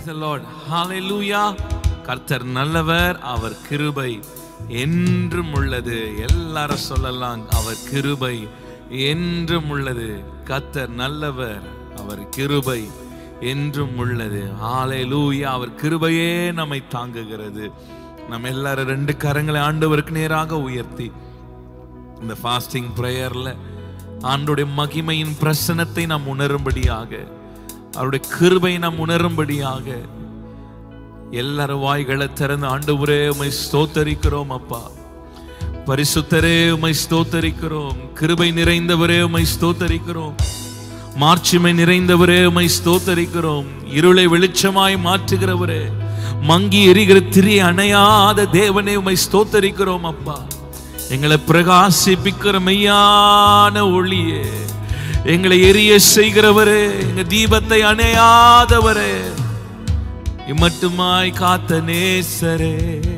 the Lord. Hallelujah. கர்த்தர் நல்லவர் அவர் கிருபை என்றும் உள்ளது எல்லாரும் சொல்லலாம் அவர் கிருபை என்றும் உள்ளது கர்த்தர் நல்லவர் அவர் கிருபை என்றும் உள்ளது ஹalleluya அவர் கிருபையே நம்மை தாங்குகிறது நம்ம எல்லாரும் ரெண்டு கரங்களை ஆண்டவருக்கு நேராக உயர்த்தி இந்த ஃபாஸ்டிங் ப்ரேயர்ல ஆண்டுடைய மகிமையின் பிரசனத்தை நாம் உணரும்படியாக அவருடைய கிருபை நாம் உணரும்படியாக எல்லாரும் வாய்களை திறந்து ஆண்டவரே உமை ஸ்தோத்தரிக்கிறோம் அப்பா பரிசுத்தரே உமை ஸ்தோத்தரிக்கிறோம் கிருபை நிறைந்தவரே உமை ஸ்தோத்தரிக்கிறோம் மாட்சிமை நிறைந்தவரே உமை ஸ்தோத்தரிக்கிறோம் இருளை வெளிச்சமாய் மாற்றுகிறவரே மங்கி எரிகிற திரி அணையாத தேவனே உமை ஸ்தோத்தரிக்கிறோம் அப்பா எங்களை பிரகாசிப்பிக்கிற மெய்யான ஒளியே எங்களை எரிய செய்கிறவரே எங்க தீபத்தை அணையாதவரே இம்மட்டுமாய் காத்த நேசரே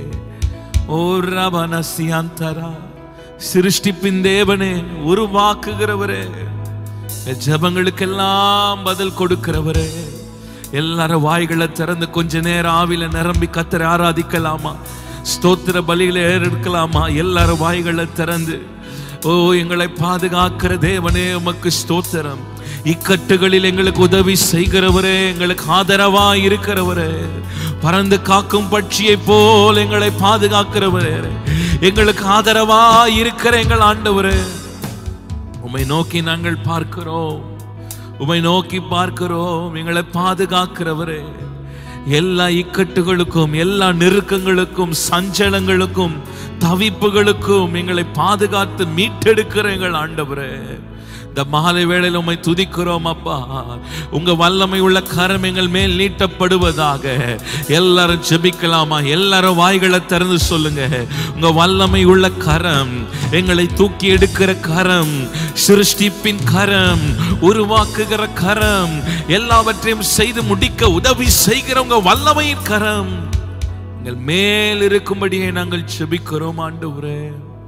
ஓ ரபனசியாந்தரா சிருஷ்டிப்பின் தேவனே உருவாக்குகிறவரே என் ஜெபங்களுக்கெல்லாம் பதில் கொடுக்கிறவரே எல்லாரும் வாய்களை திறந்து கொஞ்ச நேரம் ஆவில நிரம்பி கத்தரை ஆராதிக்கலாமா ஸ்தோத்திர பலிகளை எடுக்கலாமா எல்லாரும் வாய்களை திறந்து ஓ எங்களை பாதுகாக்கிற தேவனே உமக்கு ஸ்தோத்திரம் இக்கட்டுகளில் எங்களுக்கு உதவி செய்கிறவரே எங்களுக்கு ஆதரவா இருக்கிறவரே பறந்து காக்கும் பட்சியை போல் எங்களை பாதுகாக்கிறவரே எங்களுக்கு ஆதரவா இருக்கிற எங்கள் ஆண்டவரே உம்மை நோக்கி நாங்கள் பார்க்கிறோம் உம்மை நோக்கி பார்க்கிறோம் எங்களை பாதுகாக்கிறவரே எல்லா இக்கட்டுகளுக்கும் எல்லா நெருக்கங்களுக்கும் சஞ்சலங்களுக்கும் தவிப்புகளுக்கும் எங்களை பாதுகாத்து மீட்டெடுக்கிற எங்கள் ஆண்டவரே இந்த மாலை வேளையில் உம்மை துதிக்கிறோம் அப்பா உங்க வல்லமை உள்ள கரம் எங்கள் மேல் நீட்டப்படுவதாக எல்லாரும் ஜெபிக்கலாமா எல்லாரும் வாய்களை திறந்து சொல்லுங்க உங்க வல்லமை உள்ள கரம் எங்களை தூக்கி எடுக்கிற கரம் சிருஷ்டிப்பின் கரம் உருவாக்குகிற கரம் எல்லாவற்றையும் செய்து முடிக்க உதவி செய்கிற உங்க வல்லமையின் கரம் எங்கள் மேல் இருக்கும்படியே நாங்கள் ஜெபிக்கிறோம் ஆண்டவரே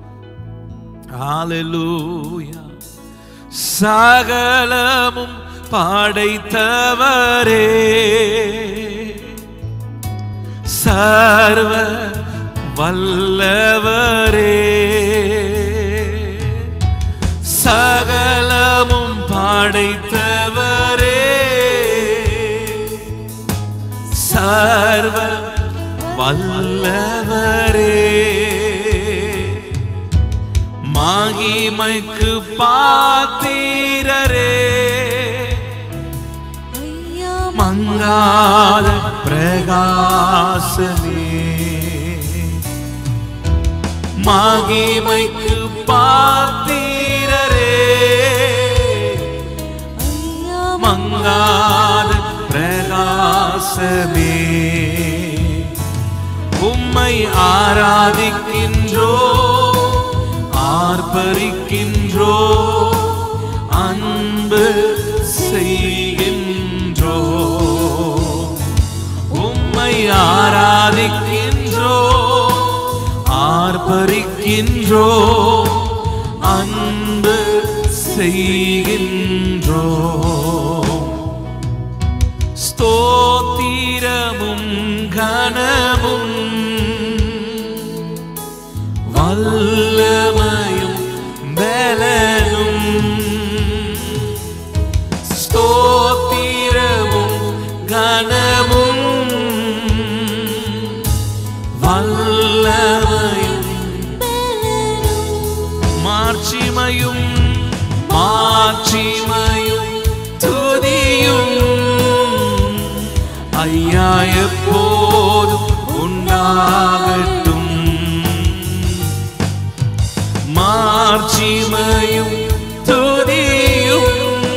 ஹalleluya சகலமும் படைத்தவரே சர்வ வல்லவரே சகலமும் படைத்தவரே சர்வ வல்லவரே மகிமைக்கு பாத்திரரே மங்காத பிரகாசமே மகிமைக்கு பாத்திரரே மங்காத பிரகாசமே உம்மை ஆராதிக்கின்றோ ஆர்ப்பரிக்கின்றோ அன்பு செய்கின்றோ உம்மை ஆராதிக்கின்றோ ஆர்ப்பரிக்கின்றோ அன்பு செய்கின்றோ ஸ்தோத்திரமும் கனமும் வல்லமையும் பலனும் ஸ்தோத்திரமும் கனமும் வல்லமையும் மாட்சிமையும் மாட்சிமையும் துதியும் ஐயா எப்போதும் உண்டாகட்டும் மாட்சிமையும் துதியும்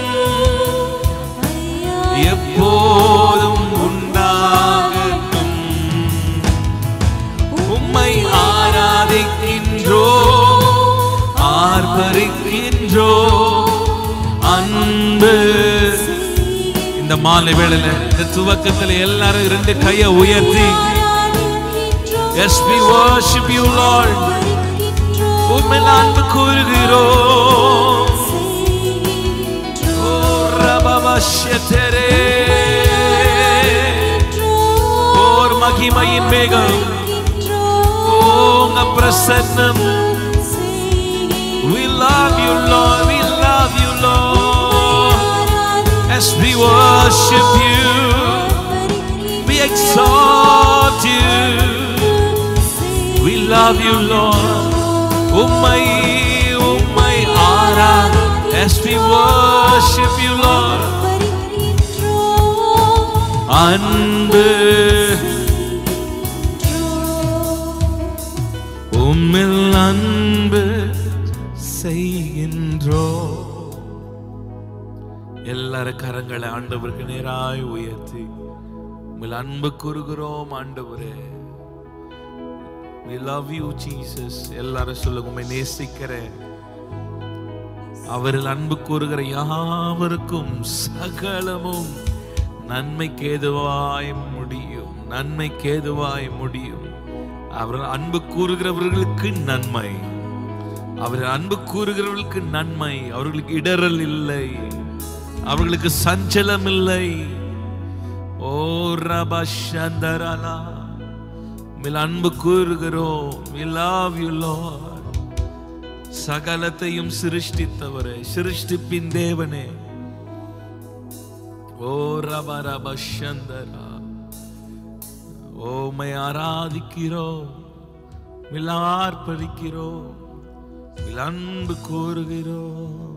எப்போதும் உண்டாகட்டும் உம்மை ஆராதிக்கின்றோ ஆர்ப்பரிக்கின்றோ அன்பு இந்த மாலை வேளையில இந்த துவக்கத்துல எல்லாரும் ரெண்டு கையை உயர்த்தி Yes, we worship you, Lord. உம்மை அன்பு கூறுகிறோம் ஓ ரபவஷ்யதரே மகிமையின் மேகம் ஓ உங்க பிரசன்னம் We love you, Lord. We love you, Lord. As we worship you, we exalt you. We love you, Lord. உம்மை உம்மை ஆரா as we worship you, Lord. அன்பு உம்மில் அன்பு செய்கின்றோ எல்லாரும் கரங்களை ஆண்டவருக்கு நேராய் உயர்த்தி உங்கள் அன்பு கூறுகிறோம் ஆண்டவரே we love you jesus எல்லாரும் சொல்லுங்க உம்மை நேசிக்கிறேன் அவரில் அன்பு கூறுகிற யாவருக்கும் சகலமும் நன்மைக்கு ஏதுவாய் முடியும் நன்மைக்கு ஏதுவாய் முடியும் அவர் அன்பு கூறுகிறவர்களுக்கு நன்மை அவர் அன்பு கூறுகிறவர்களுக்கு நன்மை அவர்களுக்கு இடரல் இல்லை அவர்களுக்கு சஞ்சலம் இல்லை ஓ ரபா சந்தரலா உம்மில் அன்பு கூறுகிறோம் we love you lord சகலத்தையும் சிருஷ்டித்தவரே சிருஷ்டிப்பின் தேவனே ஓ ரபா ரபா சந்தரா ஓமை ஆராதிக்கிறோம் விழார்ப்பரிக்கிறோம் அன்பு கூறுகிறோம்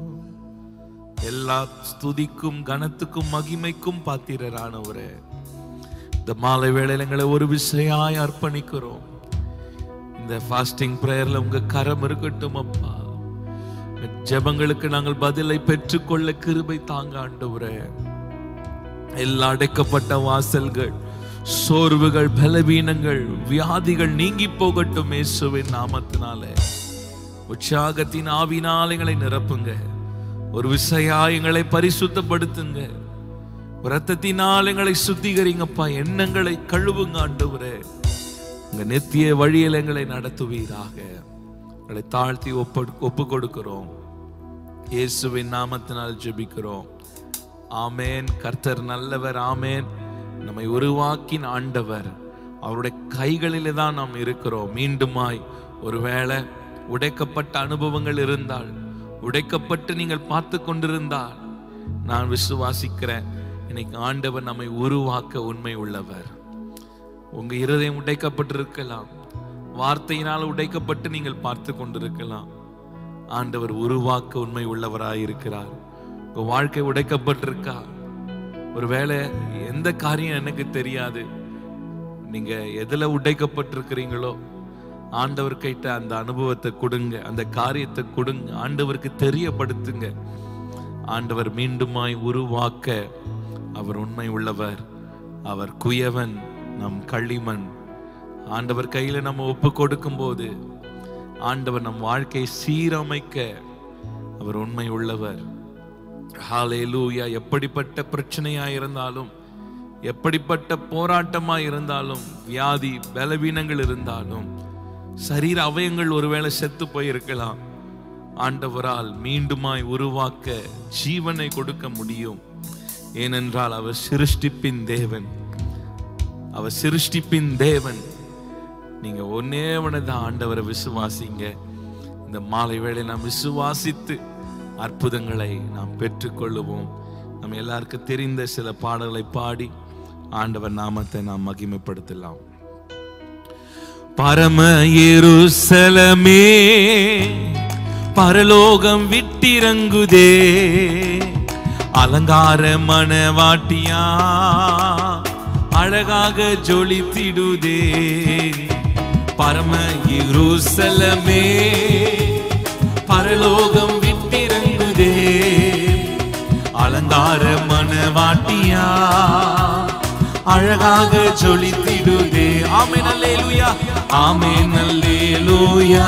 எல்லா ஸ்துதிக்கும் கனத்துக்கும் மகிமைக்கும் பாத்திரரானவரே இந்த மாலை வேளையில எங்களை ஒரு விசையாய் அர்ப்பணிக்கிறோம் இந்த ஃபாஸ்டிங் பிரேயர்ல உங்க கரம் இருக்கட்டும் அப்பா ஜெபங்களுக்கு நாங்கள் பதிலை பெற்றுக்கொள்ள கிருபை தாங்க ஆண்டவரே எல்லா அடைக்கப்பட்ட வாசல்கள் சோர்வுகள் பலவீனங்கள் வியாதிகள் நீங்கி போகட்டும் இயேசுவின் நாமத்தினாலே உற்சாகத்தின் ஆவினால் எங்களை நிரப்புங்க ஒரு விசையா எங்களை பரிசுத்தப்படுத்துங்க ரத்தத்தினால் எங்களை சுத்திகரிங்கப்பா எண்ணங்களை கழுவுங்க ஆண்டவரே உங்க நித்திய வழியில் எங்களை நடத்துவீராக எங்களை தாழ்த்தி ஒப்பு ஒப்பு கொடுக்கிறோம் இயேசுவின் நாமத்தினால் ஜெபிக்கிறோம் ஆமேன் கர்த்தர் நல்லவர் ஆமேன் நம்மை உருவாக்கின ஆண்டவர் அவருடைய கைகளிலே தான் நாம் இருக்கிறோம் மீண்டுமாய் ஒருவேளை உடைக்கப்பட்ட அனுபவங்கள் இருந்தால் உடைக்கப்பட்டு நீங்கள் பார்த்து கொண்டிருந்தால் நான் விசுவாசிக்கிறேன் இன்னைக்கு ஆண்டவர் நம்மை உருவாக்க உண்மை உள்ளவர் உங்க இருதயம் உடைக்கப்பட்டிருக்கலாம் வார்த்தையினால் உடைக்கப்பட்டு நீங்கள் பார்த்து கொண்டிருக்கலாம் ஆண்டவர் உருவாக்க உண்மை உள்ளவராய் இருக்கிறார் உங்க வாழ்க்கை உடைக்கப்பட்டிருக்கா ஒருவேளை எந்த காரியம் எனக்கு தெரியாது நீங்க எதுல உடைக்கப்பட்டிருக்கிறீங்களோ ஆண்டவர் கிட்ட அந்த அனுபவத்தை கொடுங்க அந்த காரியத்தை கொடுங்க ஆண்டவருக்கு தெரியப்படுத்துங்க ஆண்டவர் மீண்டுமாய் உருவாக்க அவர் உண்மை உள்ளவர் அவர் குயவன் நம் களிமண் ஆண்டவர் கையில நம்ம ஒப்பு கொடுக்கும் போது ஆண்டவர் நம் வாழ்க்கையை சீரமைக்க அவர் உண்மை உள்ளவர் ஹalleluya எப்படிப்பட்ட பிரச்சனையா இருந்தாலும் எப்படிப்பட்ட போராட்டமா இருந்தாலும் வியாதி பலவீனங்கள் இருந்தாலும் சரீர அவயங்கள் ஒருவேளை செத்து போயிருக்கலாம் ஆண்டவரால் மீண்டுமாய் உருவாக்க ஜீவனை கொடுக்க முடியும் ஏனென்றால் அவர் சிருஷ்டிப்பின் தேவன் அவர் சிருஷ்டிப்பின் தேவன் நீங்க ஒன்னே தான் ஆண்டவரை விசுவாசிங்க இந்த மாலை வேளை நாம் விசுவாசித்து அற்புதங்களை நாம் பெற்றுக்கொள்ளுவோம் நம்ம எல்லாருக்கும் தெரிந்த சில பாடல்களை பாடி ஆண்டவர் நாமத்தை நாம் மகிமைப்படுத்தலாம் பரம எருசலமே பரலோகம் விட்டிறங்குதே அலங்கார மணவாட்டியா அழகாக ஜொலித்திடுதே பரம எருசலமே பரலோகம் விட்டிறங்குதே அலங்கார மணவாட்டியா அழகாக ஜொலித்திடுதே ஆமென் அல்லேலூயா ஆமென் அல்லேலூயா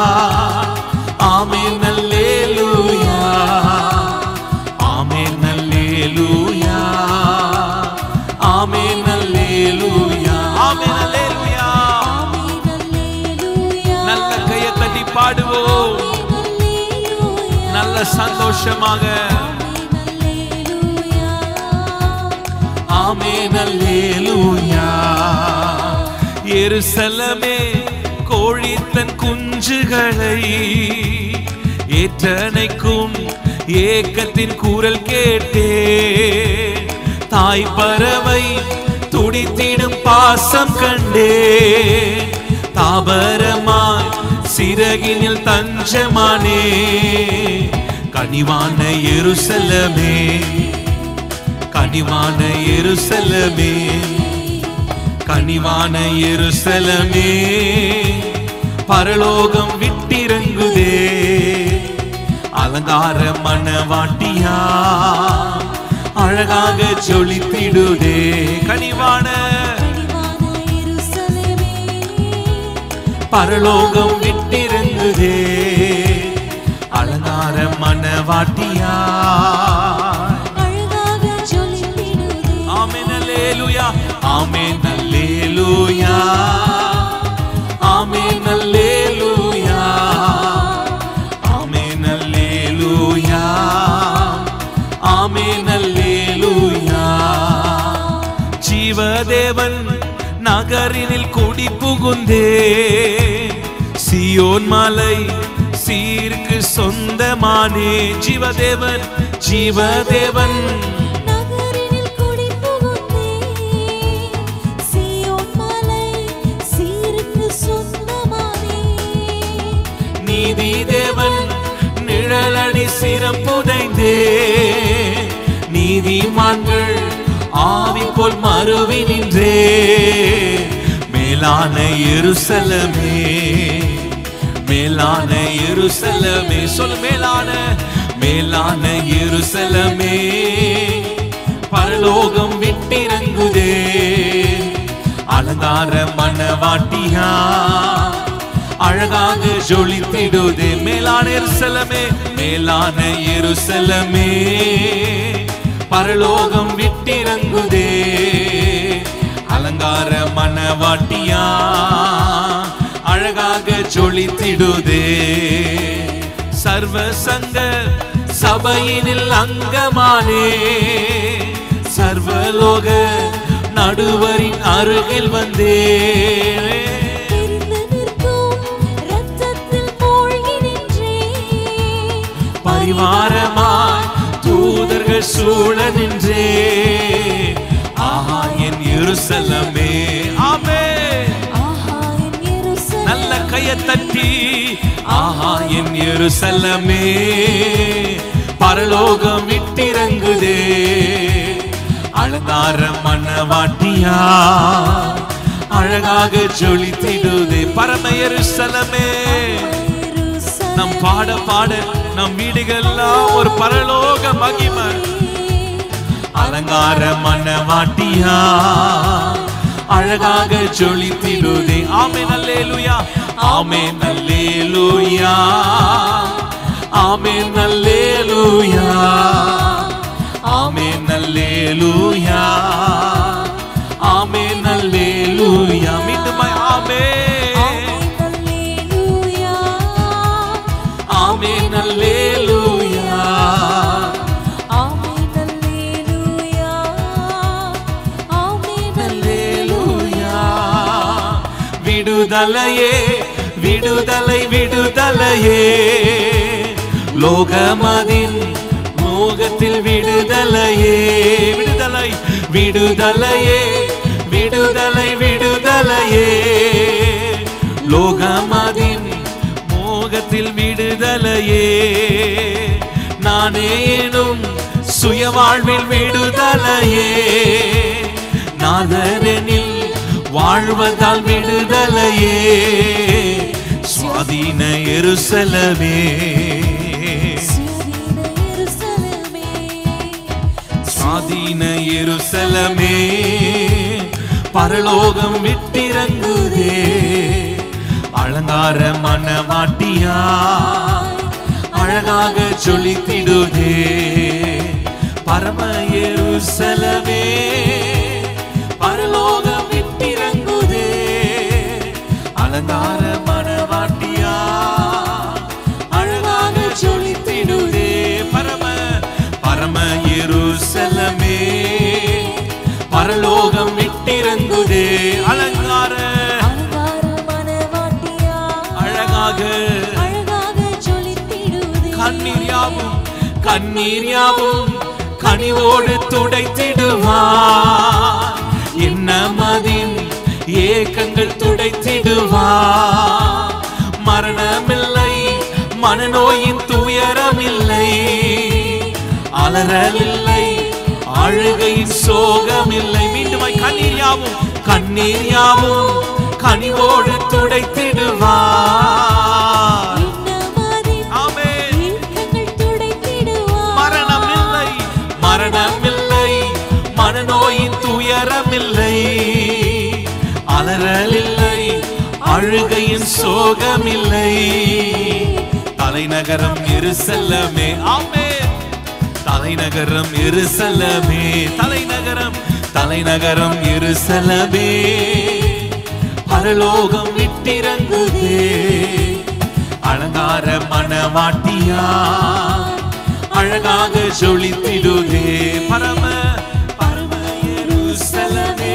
ஆமென் அல்லேலூயா ஆமென் அல்லேலூயா ஆமென் அல்லேலூயா ஆமென் அல்லேலூயா நல்ல கையை தட்டி பாடுவோம் நல்ல சந்தோஷமாக ஆமென் அல்லேலூயா எருசலமே கோழி தன் குஞ்சுகளை ஏற்றனைக்கும் ஏக்கத்தின் குரல் கேட்டே தாய் பறவை துடித்திடும் பாசம் கண்டே தாபரமாய் சிறகினில் தஞ்சமானே கனிவான எருசலமே கனிவான எருசலமே கனிவான எருசலமே பரலோகம் விட்டிறங்குதே அலங்கார மணவாட்டியா அழகாக ஜொலித்திடுதே கனிவான கனிவான எருசலேமே பரலோகம் விட்டிறங்குதே அலங்கார மணவாட்டியா அழகாக ஜொலித்திடுதே ஆமென் அல்லேலூயா ஆமென் அல்லேலூயா ஆமென் அல்லேலூயா ஆமென் அல்லேலூயா ஆமென் அல்லேலூயா ஜீவதேவன் நகரினில் குடி புகுந்தே சியோன் மலை சீருக்கு சொந்தமானே ஜீவதேவன் ஜீவதேவன் நகரினில் குடி புகுந்தே சீயோன் மலை சீருக்கு சொந்தமானே நீதி தேவன் நிழலடி சிரம் புதைந்தே நீதிமான்கள் ஆவி போல் மறுவி நின்றே மேலான எருசலமே மேலான எருசலமே சொல் மேலான மேலான எருசலமே பரலோகம் விட்டிறங்குதே அலங்கார மணவாட்டியா அழகாக ஜொலித்திடுதே மேலான எருசலமே மேலான எருசலமே பரலோகம் விட்டிறங்குதே அலங்கார மணவாட்டியா அழகாக ஜொலித்திடுதே சர்வ சங்க சபையினில் அங்கமானே சர்வலோக நடுவரின் அருகில் வந்தே பிரிந்து நிற்கும் இரத்தத்தில் மூழ்கி நின்றே பரிவாரமாய் தூதர்கள் சூழ நின்றே ஆஹா என் எருசலமே ஆமே ஆஹா என் எருசலேமே நல்ல கைய தட்டி ஆஹா என் எருசலமே பரலோகம் விட்டிறங்குதே அலங்கார மணவாட்டியா அழகாக ஜொலித்திடுதே பரம எருசலமே நம் பாட பாட நம் வீடுகள்லாம் ஒரு பரலோக மகிமை அலங்கார மணவாட்டியா அழகாக ஜொலித்திடுதே ஆமே நல்லேலுயா ஆமே நல்லேலுயா ஆமே நல்லேலுயா ஆமே நல்லேலுயா ஆமே நல்லேலுயா மீண்டும் ஆமே அல்லேலூயா ஆமே நல்லேலுயா ஆமென் அல்லேலூயா ஆமென் அல்லேலூயா விடுதலையே விடுதலை விடுதலையே லோகமதின் மோகத்தில் விடுதலையே விடுதலை விடுதலையே விடுதலை விடுதலையே லோகமதின் மோகத்தில் விடுதலையே நானே எனும் சுய வாழ்வில் விடுதலையே நாதரனில் வாழ்வதால் விடுதலையே சுவாதீன எருசலமே சுயாதீன எருசலேமே சுவாதீன எருசலமே பரலோகம் விட்டிறங்குதே அலங்கார மனவாட்டியா அழகாக ஜொலித்திடுதே பரம எருசலமே பரலோகம் விட்டிறங்குதே அலங்கார மனவாட்டியா அழகாக ஜொலித்திடுதே பரம பரம எருசலமே பரலோகம் விட்டிறங்குதே அலங்கார கண்ணீர் யாவும் கனிவோடு துடைத்திடுவார் என்ன மதின் ஏக்கங்கள் துடைத்திடுவார் மரணமில்லை மனநோயின் துயரமில்லை அலறலில்லை அழுகையின் சோகமில்லை மீண்டும் கண்ணீர் யாவும் கண்ணீர் யாவும் கனிவோடு துடைத்திடுவார் இன்னமதின் ஆமென் ஏக்கங்கள் துடைத்திடுவார். மரணமில்லை மரணமில்லை மனநோயின் துயரமில்லை அலறலில்லை அழுகையின் சோகமில்லை தலைநகரம் எருசல்லமே ஆமே தலைநகரம் எருசல்லமே தலைநகரம் தலைநகரம் எருசலமே பரலோகம் விட்டிறங்குதே அலங்கார மணவாட்டியா அழகாக ஜொலித்திடுதே பரம பரம எருசலமே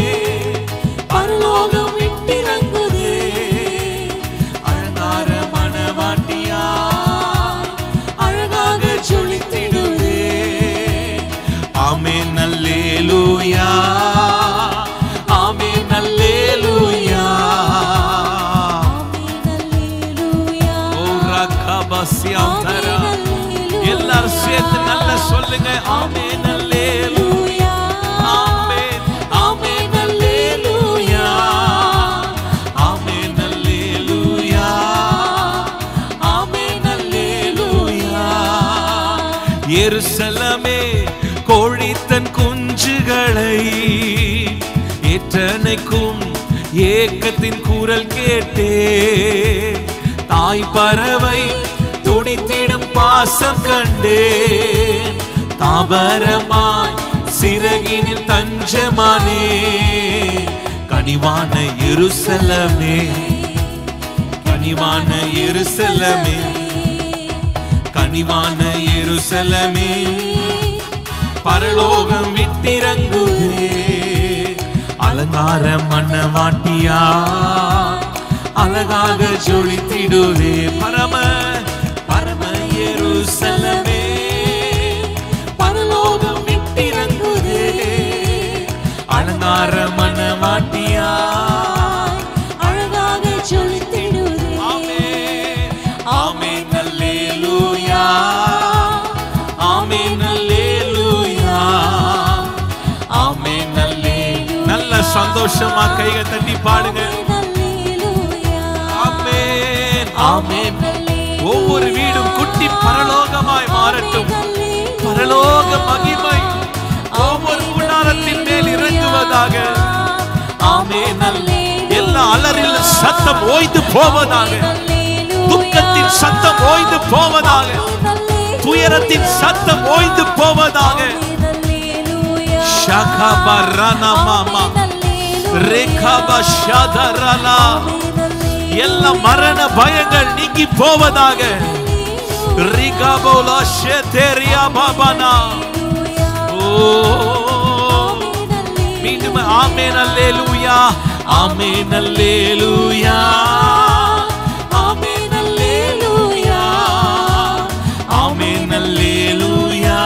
பரலோகம் விட்டிறங்குதே அலங்கார மணவாட்டியா அழகாக ஜொலித்திடுதே ஆமென் அல்லேலூயா ஆமென் அல்லேலூயா ஆமென் அல்லேலூயா. ஓ ரக்கபஸ்யாந்தரா ஆமென் அல்லேலூயா. எல்லாரும் சேர்த்து நல்ல சொல்லுங்க ஆமென் அல்லேலூயா ஆமென் ஆமென் அல்லேலூயா ஆமென் அல்லேலூயா ஆமென் அல்லேலூயா எருசலமே கோழித்தன் குஞ்சுகளை ஏற்றனைக்கும் ஏக்கத்தின் குரல் கேட்டே தாய் பறவை துடித்திடும் பாசம் கண்டேன் தாபரமாய் சிறகினில் தஞ்சமானே கனிவான எருசலமே கனிவான எருசலமே கனிவான எருசலமே பரலோகம் விட்டிறங்குதே அலங்கார மன்னவாட்டியா அழகாக ஜொலித்திடுதே பரம பரம எருசலமே பரலோகம் விட்டிறங்குதே அலங்கார மன்னவாட்டியா அழகாக ஜொலித்திடுதே. ஆமென் ஆமென் அல்லேலூயா ஆமென் அல்லேலூயா ஆமென் அல்லேலூயா நல்ல சந்தோஷமா கையை தட்டி பாடுங்க அல்லேலூயா. ஆமென் ஆமென் அல்லேலூயா. ஒவ்வொரு வீடும் குட்டி பரலோகமாய் மாறட்டும் பரலோக மகிமை ஒவ்வொரு குணாரத்தின் மேல் இறங்குவதாக ஆமென் அல்லே எல்லா அலறில் சத்தம் ஓய்ந்து போவதாக துக்கத்தின் சத்தம் ஓய்ந்து போவதாக துயரத்தின் சத்தம் ஓய்ந்து போவதாக ஷகபரன மாமா ரேகாபஷதரலா எல்லா மரண பயங்கள் நீங்கி போவதாக ரிகாபோலா ஷேதேரியா பாபானா ஓ மீண்டும் ஆமென் அல்லேலூயா ஆமென் அல்லேலூயா ஆமென் அல்லேலூயா ஆமென் அல்லேலூயா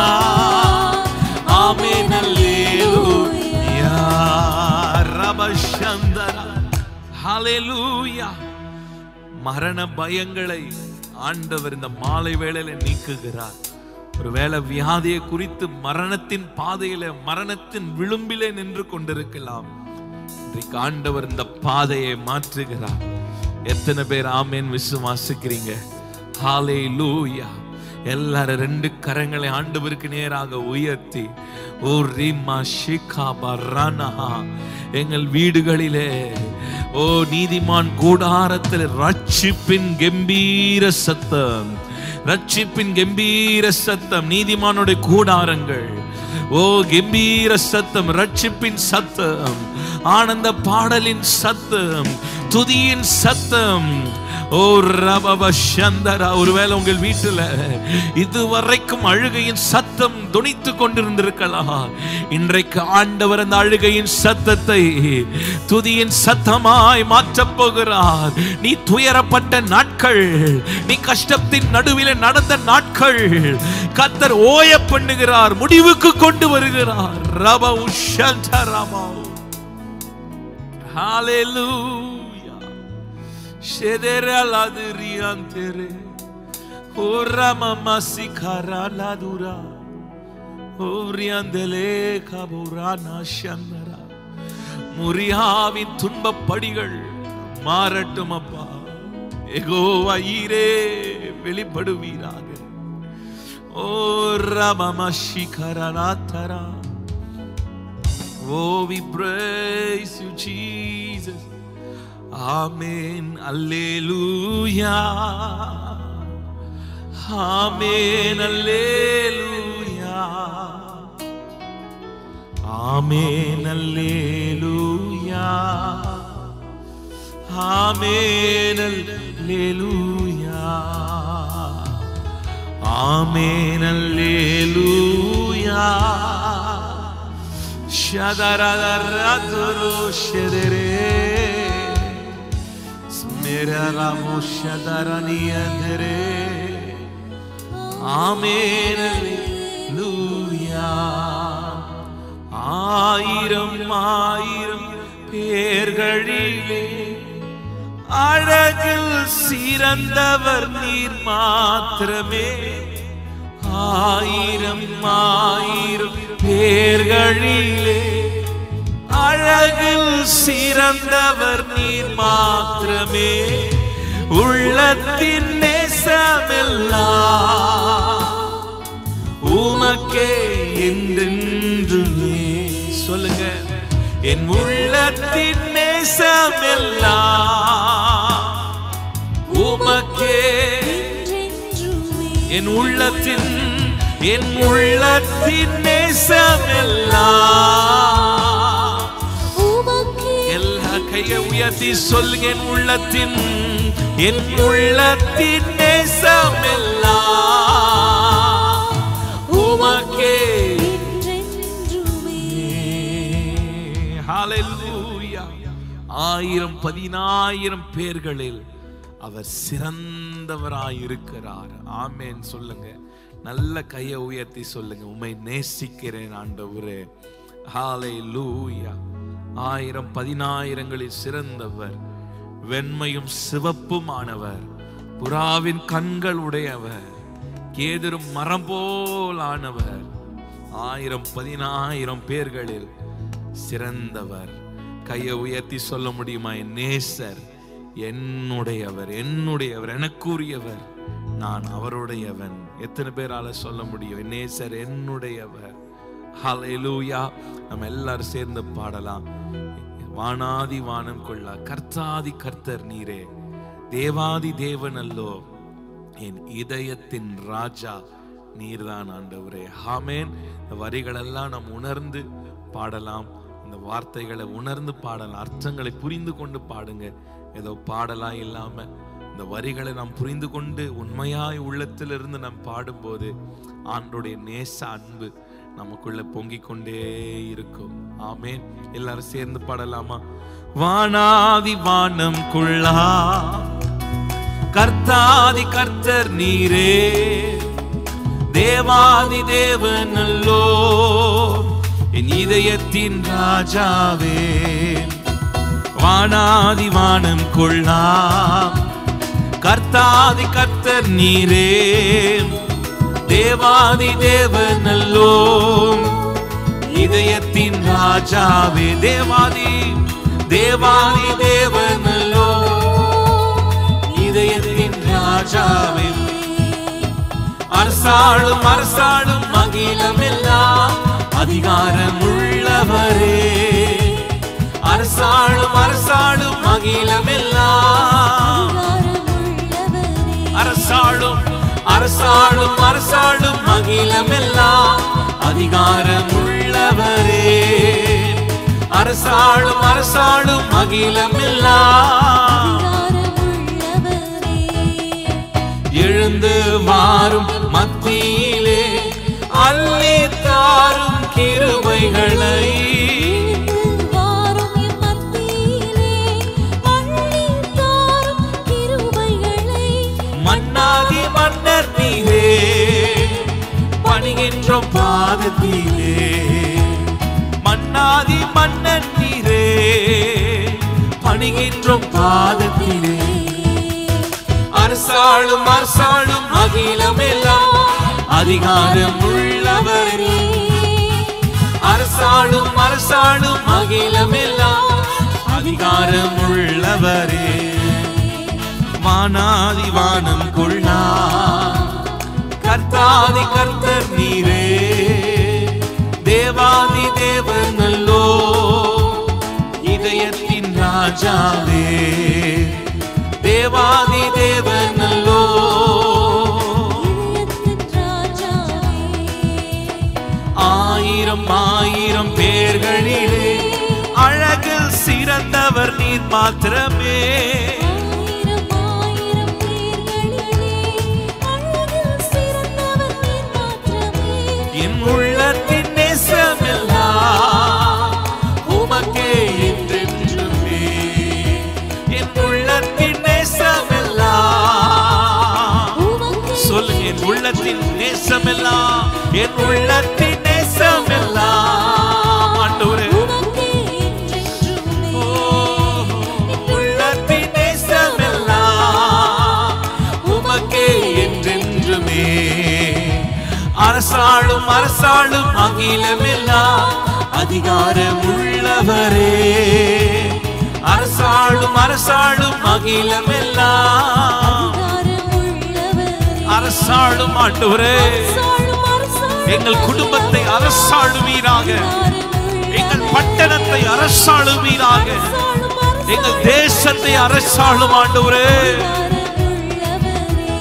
ஆமென் அல்லேலூயா ரபஷந்தரா ஹalleluya மரண பயங்களை ஆண்டவர் இந்த மாலை வேளையில நீக்குகிறார் ஒருவேளை வியாதியை குறித்து மரணத்தின் பாதையில மரணத்தின் விளிம்பிலே நின்று கொண்டிருக்கலாம் இன்றைக்கு ஆண்டவர் இந்த பாதையை மாற்றுகிறார் எத்தனை பேர் ஆமேன் விசுவாசிக்கிறீங்க ஹாலே லூயா எல்லாரும் ரெண்டு கரங்களை ஆண்டவருக்கு நேராக உயர்த்தி ஓ ரீமா ஷிகா பரானஹா எங்கள் வீடுகளிலே ஓ நீதிமான் கூடாரத்தில் ரட்சிப்பின் கம்பீர சத்தம் ரட்சிப்பின் கம்பீர சத்தம் நீதிமானுடைய கூடாரங்கள் ஓ கம்பீர சத்தம் ரட்சிப்பின் சத்தம் ஆனந்த பாடலின் சத்தம் துதியின் சத்தம் ஓ ரபப சந்தரா ஒருவேளை உங்கள் வீட்டுல இதுவரைக்கும் அழுகையின் சத்தம் துணித்து கொண்டிருந்திருக்கலாம் இன்றைக்கு ஆண்டவர் அந்த அழுகையின் சத்தத்தை துதியின் சத்தமாய் மாற்றப் போகிறார் நீ துயரப்பட்ட நாட்கள் நீ கஷ்டத்தின் நடுவில் நடந்த நாட்கள் கத்தர் ஓய பண்ணுகிறார் முடிவுக்கு கொண்டு வருகிறார் ரப உஷந்தரமா Hallelujah. Shedera la diriantere. Ora mama sikara la dura. Oriandele kaburana shandara. முறியாவின் துன்பப் படிகள் மாறட்டும் அப்பா எகோவா ஈரே வெளிப்படுவீராக ஓ ரமம சிகரநாத்தரா Oh, we praise you, Jesus. Amen. Alleluia. Amen. Alleluia. Amen. Alleluia. Amen. Alleluia. Amen. Alleluia. Shadararadoro shedere. Smeralamo shadarani andere. Amen. Alleluia. ஆயிரம் ஆயிரம் பேர்களிலே அழகில் சிறந்தவர் நீர் மாத்திரமே ஆயிரம் ஆயிரம் பேர்களிலே அழகில் சிறந்தவர் நீர் மாத்திரமே உள்ளத்தின் நேசமெல்லாம் உமக்கே என்றென்றுமே சொல்லுங்க என் உள்ளத்தின் நேசமெல்லாம் உமக்கே என்றென்றுமே என் உள்ளத்தின் என் உள்ளத்தின் நேசமெல்லாம் உமக்கே எல்லா கையை உயர்த்தி சொல்லுங்க என் உள்ளத்தின் என் உள்ளத்தின் நேசமெல்லாம் உமக்கே என்றென்றுமே ஹalleluya ஆயிரம் பதினாயிரம் பேர்களில் அவர் சிறந்தவராயிருக்கிறார் ஆமென் சொல்லுங்க நல்ல கையை உயர்த்தி சொல்லுங்க உம்மை நேசிக்கிறேன் ஆண்டவரே ஹalleluya ஆயிரம் பதினாயிரங்களில் சிறந்தவர் வெண்மையும் சிவப்புமானவர் புறாவின் கண்கள் உடையவர் கேதரும் மரம் போலானவர் ஆயிரம் பதினாயிரம் பேர்களில் சிறந்தவர் கையை உயர்த்தி சொல்ல முடியுமா என் நேசர் என்னுடையவர் என்னுடையவர் எனக்குரியவர் நான் அவருடையவன் எத்தனை பேரால சொல்ல முடியும் என் நேசர் என்னுடையவர் ஹalleluya நம்ம எல்லாரும் சேர்ந்து பாடலாம் வானாதி வானம் கொள்ளா கர்த்தாதி கர்த்தர் நீரே தேவாதி தேவன் அல்லோ என் இதயத்தின் ராஜா நீர்தான் ஆண்டவரே ஆமென் இந்த வரிகளெல்லாம் நாம் உணர்ந்து பாடலாம் இந்த வார்த்தைகளை உணர்ந்து பாடலாம் அர்த்தங்களை புரிந்து கொண்டு பாடுங்க ஏதோ பாடலாம் இல்லாம இந்த வரிகளை நாம் புரிந்து கொண்டு உண்மையாய் உள்ளத்திலிருந்து நாம் பாடும்போது ஆண்டோடைய நேச அன்பு நமக்குள்ள பொங்கிக் கொண்டே இருக்கும் ஆமென் எல்லாரும் சேர்ந்து பாடலாமா வானாதி வானம் குள்ளா கர்த்தாதி கர்த்தர் நீரே தேவாதி தேவனல்லோ என் இதயத்தின் ராஜாவே வானாதி வானம் கொள்ளா கர்த்தாதி கர்த்தர் நீரே தேவாதி தேவனல்லோ இதயத்தின் ராஜாவே தேவாதி தேவாதி தேவனல்லோ இதயத்தின் ராஜாவே அரசாளும் அரசாளும் அகிலம் எல்லாம் அதிகாரம் உள்ளவரே அரசாளும் அரசாளும் அகிலம் எல்லாம் அதிகாரமுள்ளவரே அரசாளும் அரசாளும் அரசாளும் அகிலம் எல்லாம் அதிகாரம் உள்ளவரே அரசாளும் அரசாளும் அகிலம் எல்லாம் கிருபைகளை வாரும் என் மத்தியிலே அள்ளித் தாரும் கிருபைகளை மன்னாதி மன்னர் நீரே பணிகின்றோம் பாதத்திலே மன்னாதி மன்னர் நீரே பணிகின்றோம் பாதத்திலே அரசாளும் அரசாளும் அகிலமெல்லாம் அதிகாரம் உள்ளவரே அரசாளும் அரசாளும் அகிலமெல்லாம் அதிகாரம் உள்ளவரே வானாதி வானம் கொள்ளா கர்த்தாதி கர்த்தர் நீரே தேவாதி தேவன் நல்லோ இதயத்தின் ராஜாவே தேவாதி தேவன் நல்லோ இதயத்தின் ராஜாவே ஆயிரம் ஆயிரம் பேர்களிலே அழகில் சிறந்தவர் நீர் மாத்திரமே ஆயிரம் ஆயிரம் பேர்களிலே அழகில் சிறந்தவர் நீர் மாத்திரமே என் உள்ளத்தின் நேசமெல்லாம் உமக்கே என்றென்றுமே என் உள்ளத்தின் நேசமெல்லாம் உமக்கே சொல்லுங்க என் உள்ளத்தின் நேசமெல்லாம் என் உள்ளத்தின் நேசமெல்லாம் ஆண்டவரே உமக்கே என்றென்றுமே ஓ, உள்ளத்தின் நேசமெல்லாம் உமக்கே என்றென்றுமே அரசாளும் அரசாளும் அகிலமெல்லாம் அதிகாரம் உள்ளவரே அரசாளும் அரசாளும் அகிலமெல்லாம் அதிகாரம் உள்ளவரே அரசாளும் ஆண்டவரே அரசாளும் அரசாளும் எங்கள் குடும்பத்தை அரசாளுவீராக எங்கள் பட்டணத்தை அரசாளுவீராக அரசாளும் அரசாளும் எங்கள் தேசத்தை அரசாளும் ஆண்டவரே அதிகாரம் உள்ளவரே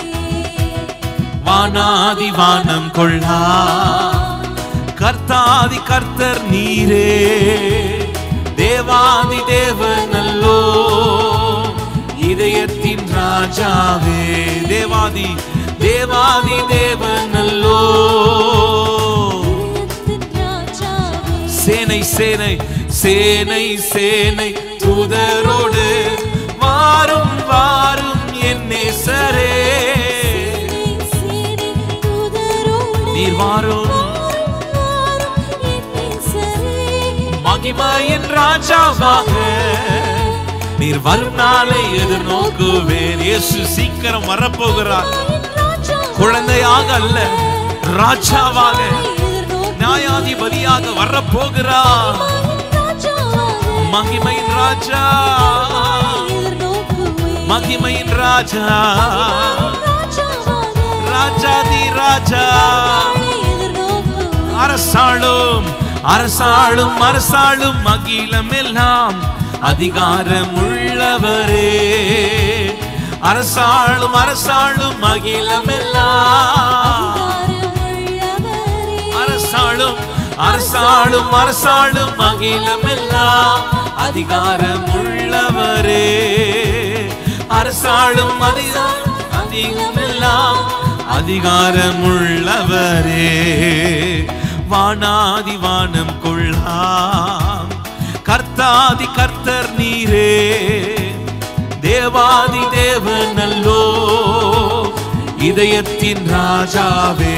வானாதி வானம் கொள்ளா கர்த்தாதி கர்த்தர் நீரே தேவாதி தேவனல்லோ இதயத்தின் ராஜாவே தேவாதி தேவாதி தேவனல்லோ இதயத்தின் ராஜாவே சேனை சேனை சேனை சேனை தூதரோடு வாரும் வாரும் என் நேசரே சேனை சேனை தூதரோடு நீர் வாரும் வாரும் வாரும் என் நேசரே மகிமையின் ராஜாவாக நீர் வரும் நாளை எதிர்நோக்குவேன் இயேசு சீக்கிரம் வரப்போகிறார் என் ராஜாவே குழந்தையாக அல்ல ராஜாவாக எதிர்நோக்கு நியாயாதிபதியாக வரப்போகிறார் என் ராஜாவே மகிமையின் ராஜா எதிர்நோக்குவே மகிமையின் ராஜா ராஜாவே ராஜாதி ராஜா எதிர்நோக்குவே அரசாளும் அரசாளும் அரசாளும் அகிலம் எல்லாம் அதிகாரம் உள்ளவரே அரசாளும் அரசாளும் அகிலம் எல்லாம் அரசாளும் அரசாளும் அரசாளும் அகிலம் எல்லாம் அதிகாரம் உள்ளவரே அரசாளும் அதிகாரம் அதிகம் எல்லாம் அதிகாரம் உள்ளவரே வானாதி வானம் கொள்ளாம் கர்த்தாதி கர்த்தர் நீரே தேவாதி தேவனல்லோ இதயத்தின் ராஜாவே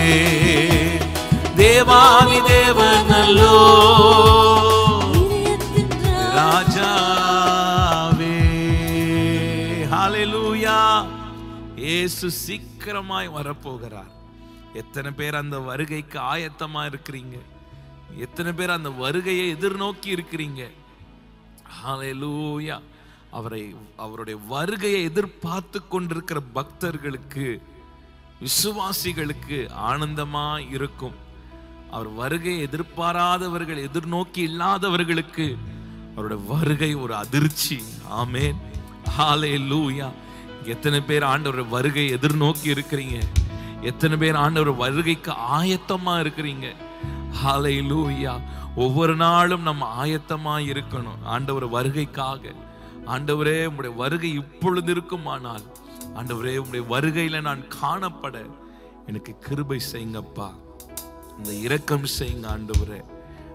தேவாதி தேவனல்லோ ராஜாவே ஹalleluya இயேசு சீக்கிரமாய் வரப்போகிறார் எத்தனை பேர் அந்த வருகைக்கு ஆயத்தமா இருக்கிறீங்க எத்தனை பேர் அந்த வருகையை எதிர்நோக்கி இருக்கிறீங்க ஹalleluya அவரை அவருடைய வருகையை எதிர்பார்த்து கொண்டிருக்கிற பக்தர்களுக்கு விசுவாசிகளுக்கு ஆனந்தமா இருக்கும் அவர் வருகை எதிர்பாராதவர்கள் எதிர்நோக்கி இல்லாதவர்களுக்கு அவருடைய வருகை ஒரு அதிர்ச்சி ஆமென் ஹalleluya எத்தனை பேர் ஆண்டவர் வருகை எதிர்நோக்கி இருக்கிறீங்க எத்தனை பேர் ஆண்டவர் வருகைக்கு ஆயத்தமா இருக்கிறீங்க ஹalleluya ஒவ்வொரு நாளும் நம்ம ஆயத்தமா இருக்கணும் ஆண்டவர் வருகைக்காக ஆண்டவரே உம்முடைய வருகை இப்பொழுது இருக்குமானால் ஆண்டவரே உம்முடைய வருகையில நான் காணப்பட எனக்கு கிருபை செய்யுங்கப்பா இந்த இரக்கம் செய்யுங்க ஆண்டவரே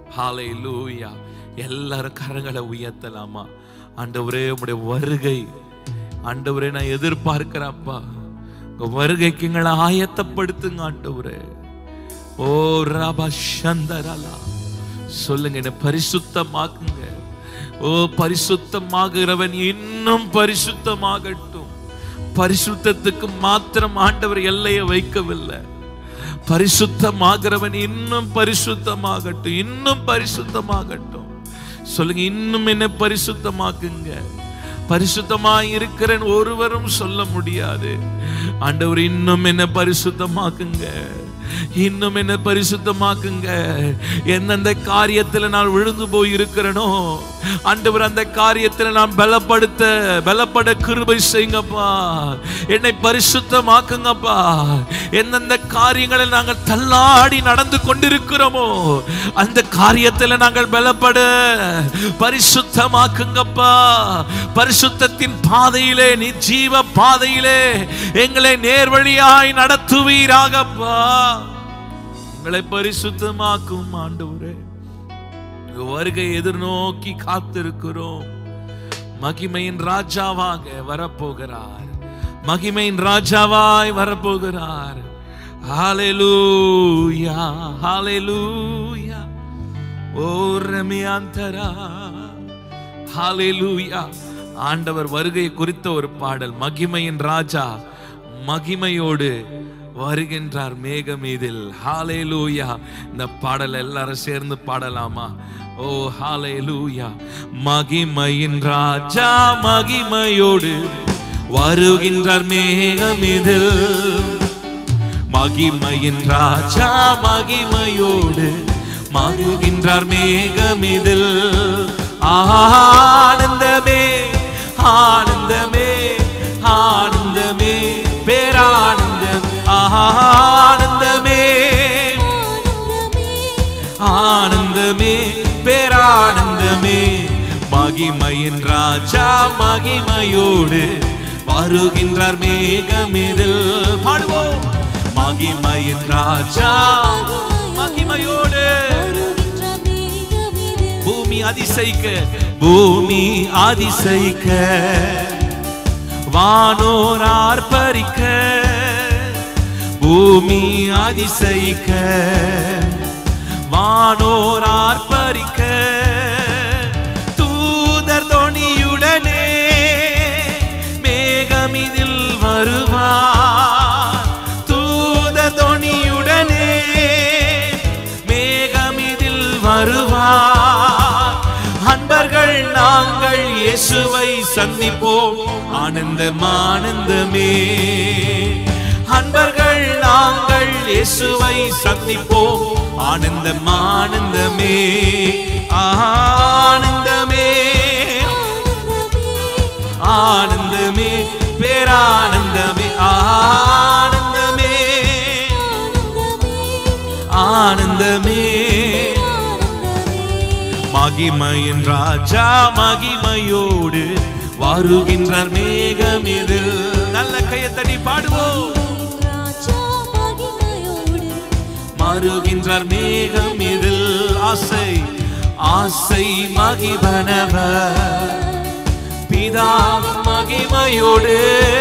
ஹalleluya எல்லாரும் கரங்களை உயர்த்தலாமா ஆண்டவரே உம்முடைய வருகை ஆண்டவரே நான் எதிர்பார்க்கிறப்பா உங்க வருகைக்கு எங்களை ஆயத்தப்படுத்துங்க ஆண்டவரே ஓ ரபா சந்தரலா சொல்லுங்க என்ன பரிசுத்தமாக்குங்க ஓ பரிசுத்தமாகிறவன் இன்னும் பரிசுத்தமாகட்டும் பரிசுத்தத்துக்கு மாத்திரம் ஆண்டவர் எல்லையை வைக்கவில்லை பரிசுத்தமாகிறவன் இன்னும் பரிசுத்தமாகட்டும் இன்னும் பரிசுத்தமாகட்டும் சொல்லுங்க இன்னும் என்ன பரிசுத்தமாக்குங்க பரிசுத்தமாய் இருக்கிறேன் ஒருவரும் சொல்ல முடியாது ஆண்டவர் இன்னும் என்ன பரிசுத்தமாக்குங்க இன்னும் என்ன பரிசுத்தமாக்குங்க எந்தெந்த காரியத்துல நான் விழுந்து போய் இருக்கிறேனோ ஆண்டவர் அந்த காரியத்துல நான் பலப்படுத்த பலப்பட கிருபை செய்யுங்கப்பா என்னை பரிசுத்தமாக்குங்கப்பா எந்தெந்த காரியங்களை நாங்கள் தள்ளாடி நடந்து கொண்டிருக்கிறோமோ அந்த காரியத்துல நாங்கள் பலப்பட பரிசுத்தமாக்குங்கப்பா பரிசுத்தத்தின் பாதையிலே நீ ஜீவ பாதையிலே எங்களை நேர்வழியாய் நடத்துவீராகப்பா எங்களை பரிசுத்தமாக்கும் ஆண்டவரே உங்க வருகை எதிர்நோக்கி காத்திருக்கிறோம் மகிமையின் ராஜாவாக வரப்போகிறார் மகிமையின் ராஜாவாய் வரப்போகிறார் ஹalleluya ஹalleluya ஓ ரமியாந்தரா ஹalleluya ஆண்டவர் வருகை குறித்த ஒரு பாடல் மகிமையின் ராஜா மகிமையோடு வருகின்றார் மேகமீதில் ஹalleluya இந்த பாடல் எல்லாரும் சேர்ந்து பாடலாமா ஓ ஹalleluya மகிமையின் ராஜா மகிமையோடு வருகின்றார் மேகமீதில் மகிமையின் ராஜா மகிமையோடு மருகின்றார் மேகமிதில் ஆனந்தமே ஆனந்தமே ஆனந்தமே பேரானந்தம் ஆனந்தமே ஆனந்தமே பேரானந்தமே மகிமையின் ராஜா மகிமையோடு வருகின்றார் மேகமிதில் பாடுவோம் மகிமையின் ராஜா மகிமையோடு பூமி அதிசயிக்க பூமி அதிசயிக்க வானோர் ஆர்ப்பரிக்க பூமி அதிசயிக்க வானோர் ஆர்ப்பரிக்க தூதர் தொனியுடனே மேகமிதில் வருவார் தூதர் தொனியுடனே மேகமிதில் வருவார் அன்பர்கள் நாங்கள் இயேசுவை சந்திப்போம் ஆனந்தம் ஆனந்தமே அன்பர்கள் நாங்கள் இயேசுவை சந்திப்போம் ஆனந்தம் ஆனந்தமே ஆனந்தமே ஆனந்தமே பேரானந்தமே ஆனந்தமே ஆனந்தமே மகிமையின் ராஜா மகிமையோடு வருகின்றார் மேகமிதில் நல்ல கையத்தடி பாடுவோம் மறுகின்றார் மேகம் இதில் ஆசை ஆசை மகிபனவர் பிதா மகிமையோடு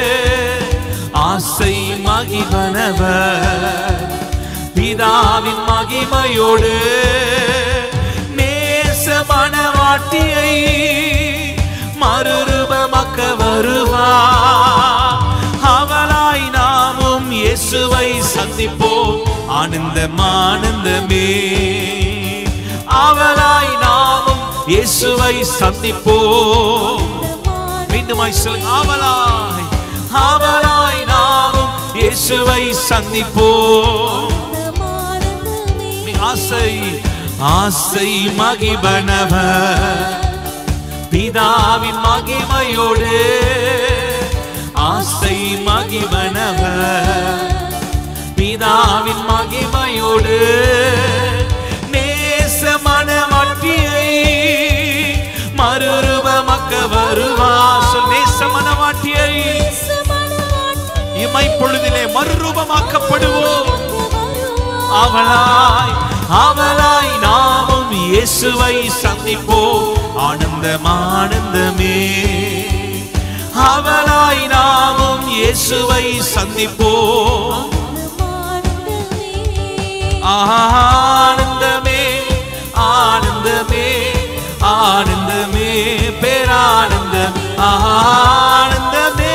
ஆசை மகிபனவர் பிதாவின் மகிமையோடு நேச மனவாட்டியை மறுரூபமாக்க வருவார் அவளாய் நாமும் இயேசுவை சந்திப்போம் ஆனந்தம் ஆனந்தமே அவளாய் நாமும் இயேசுவை சந்திப்போம் மீண்டுமாய் சொல்லுங்க அவளாய் அவளாய் நாமும் இயேசுவை சந்திப்போம் ஆசை ஆசை மகிபனவர் பிதாவின் மகிமையோடு ஆசை மகிபனவர் பிதாவின் மகிமையோடு நேச மனவாட்டியை மறுரூபமாக்க வருவா சொல் நேச மனவாட்டியை இமைப்பொழுதிலே மறுரூபமாக்கப்படுவோம் அவளாய் அவளாய் நாமும் நாமும் இயேசுவை சந்திப்போம் ஆனந்தம் ஆனந்தமே அவளாய் நாமும் இயேசுவை சந்திப்போம் ஆனந்தமே ஆனந்தமே ஆனந்தமே பேரானந்தம் ஆனந்தமே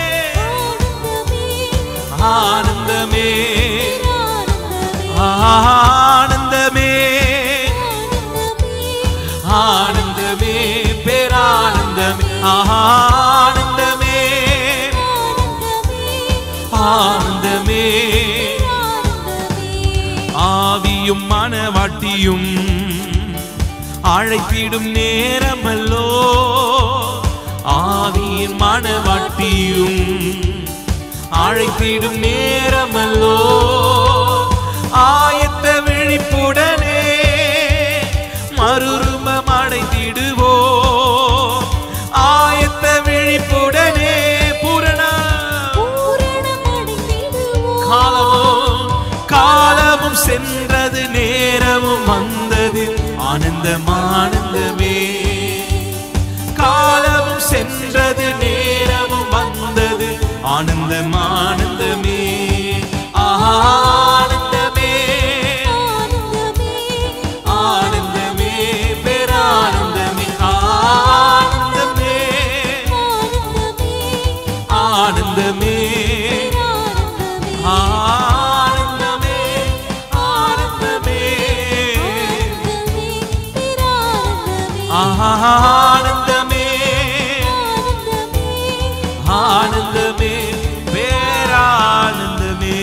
ஆனந்தமே ஆனந்தமே ஆனந்தமே பேரானந்தமே ஆனந்தமே ஆனந்தமே ஆவியும் மனவாட்டியும் அழைத்திடும் நேரமல்லோ ஆவியின் மனவாட்டியும் அழைத்திடும் நேரமல்லோ ஆயத்த விழிப்புடனே மறுரூபம் அடைத்திடுவோ ஆயத்த விழிப்புடனே பூரண காலமும் காலமும் சென்றது நேரமும் வந்தது ஆனந்தம் ஆனந்தமே காலமும் சென்றது நேரமும் வந்தது ஆனந்தம் ஆனந்தமே ஆனந்தமே ஆனந்தமே பேரானந்தமே ஆனந்தமே ஆனந்தமே ஆனந்தமே ஆனந்தமே ஆனந்தமே ஆனந்தமே பேரானந்தமே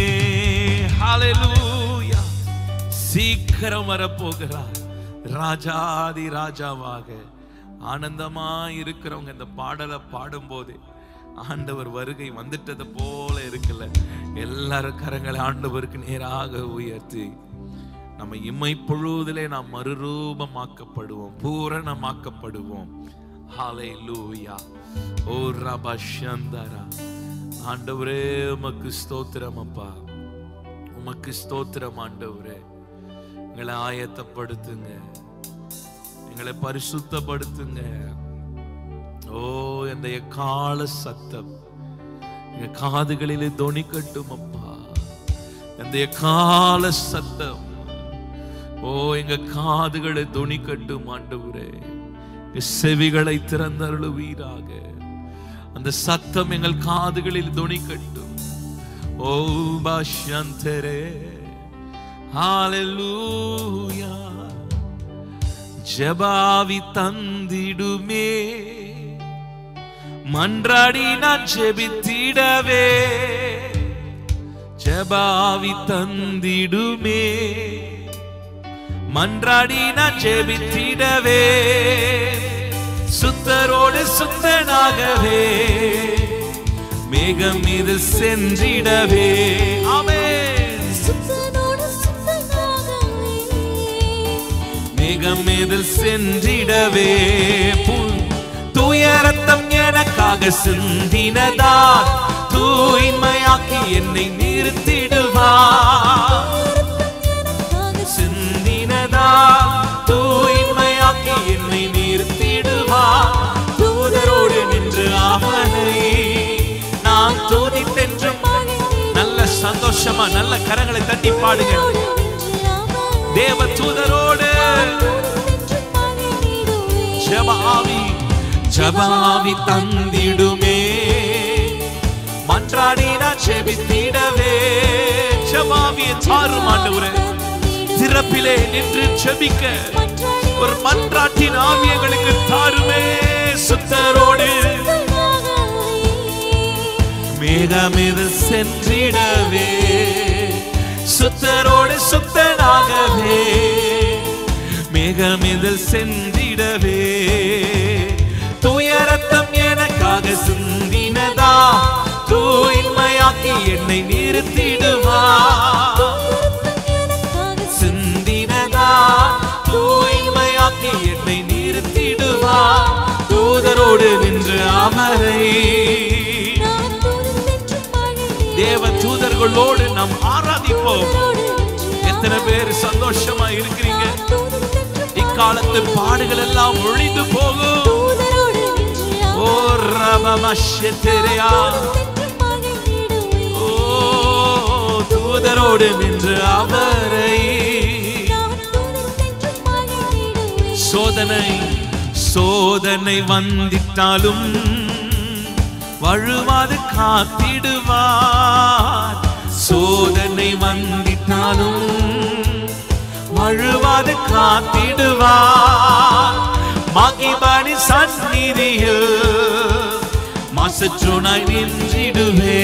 ஹalleluya சீக்கிரம் வரப்போகிறார் ராஜாதி ராஜாவாக ஆனந்தமா இருக்கிறவங்க இந்த பாடலை பாடும்போது ஆண்டவர் வருகை வந்துட்டது போல இருக்குல்ல எல்லாரும் கரங்களை ஆண்டவருக்கு நேராக உயர்த்தி நம்ம இம்மை பொழுதிலே நாம் மறுரூபமாக்கப்படுவோம் பூரணமாக்கப்படுவோம் ஹalleluya ஓ ரபா சந்தரா ஆண்டவரே உமக்கு ஸ்தோத்திரம் அப்பா உமக்கு ஸ்தோத்திரம் ஆண்டவரே எங்களை ஆயத்தப்படுத்துங்க எங்களை பரிசுத்தப்படுத்துங்க ஓ இந்த கால சத்தம் எங்க காதுகளிலே தொனிக்கட்டும் அப்பா இந்த கால சத்தம் ஓ எங்க காதுகளை தொனிக்கட்டும் ஆண்டவரே எங்க செவிகளை திறந்தருளுவீராக அந்த சத்தம் எங்கள் காதுகளில் தொனிக்கட்டும் ஓ பாஷந்தரே ஹalleluya ஜபாவி தந்திடுமே மன்றாடி நான் ஜெபித்திடவே ஜபாவி தந்திடுமே மன்றாடி நான் ஜெபித்திடவே சுத்தரோடு சுத்தனாகவே மேகம் மீது சென்றிடவே ஆமென் மேகம் மீது சென்றிடவே புல் துயரத்தம் எனக்காக சிந்தினதா தூய்மையாக்கி என்னை நிறுத்திடுவா சிந்தினதா தூய்மையாக்கி என்னை நிறுத்திடுவா தூதரோடு நின்று அவனை நான் தூதித்தென்றும் நல்ல சந்தோஷமா நல்ல கரங்களை தட்டி பாடுங்க தேவ தூதரோடு ஜபாவி ஜபாவி தந்திடுமே மன்றாடி நான் செபித்திடவே ஜபாவியை தாரும் ஆண்டவரே திறப்பிலே நின்று ஜெபிக்க ஒரு மன்றாட்டின் ஆவியங்களுக்கு தாருமே சுத்தரோடு மேகமிது சென்றிடவே சுத்தரோடு சுத்தனாகவே மேகமிதில் சென்றிடவே துயரத்தம் எனக்காக சிந்தினதா தூய்மையாக்கி என்னை நிறுத்திடுவா சிந்தினதா தூய்மையாக்கி என்னை நிறுத்திடுவா தூதரோடு நின்று அமரை தேவ தூதர்களோடு நாம் ஆராதிப்போம் எத்தனை பேர் சந்தோஷமா இருக்கிறீங்க முற்காலத்து பாடுகள் எல்லாம் ஒழிந்து போகும் தூதரோடு நின்று ஓ ரபமஷெத்தெரியா அவரும் மகிழ்ந்திடுவே ஓ தூதரோடு நின்று அவரை நான் தூதர் சென்று மகிழ்ந்திடுவே சோதனை சோதனை வந்திட்டாலும் வழுவாது காத்திடுவார் சோதனை வந்திட்டாலும் வழுவாது காத்திடுவார் மகிபனி சந்நிதியில் மாசற்றுனாய் நின்றிடுவே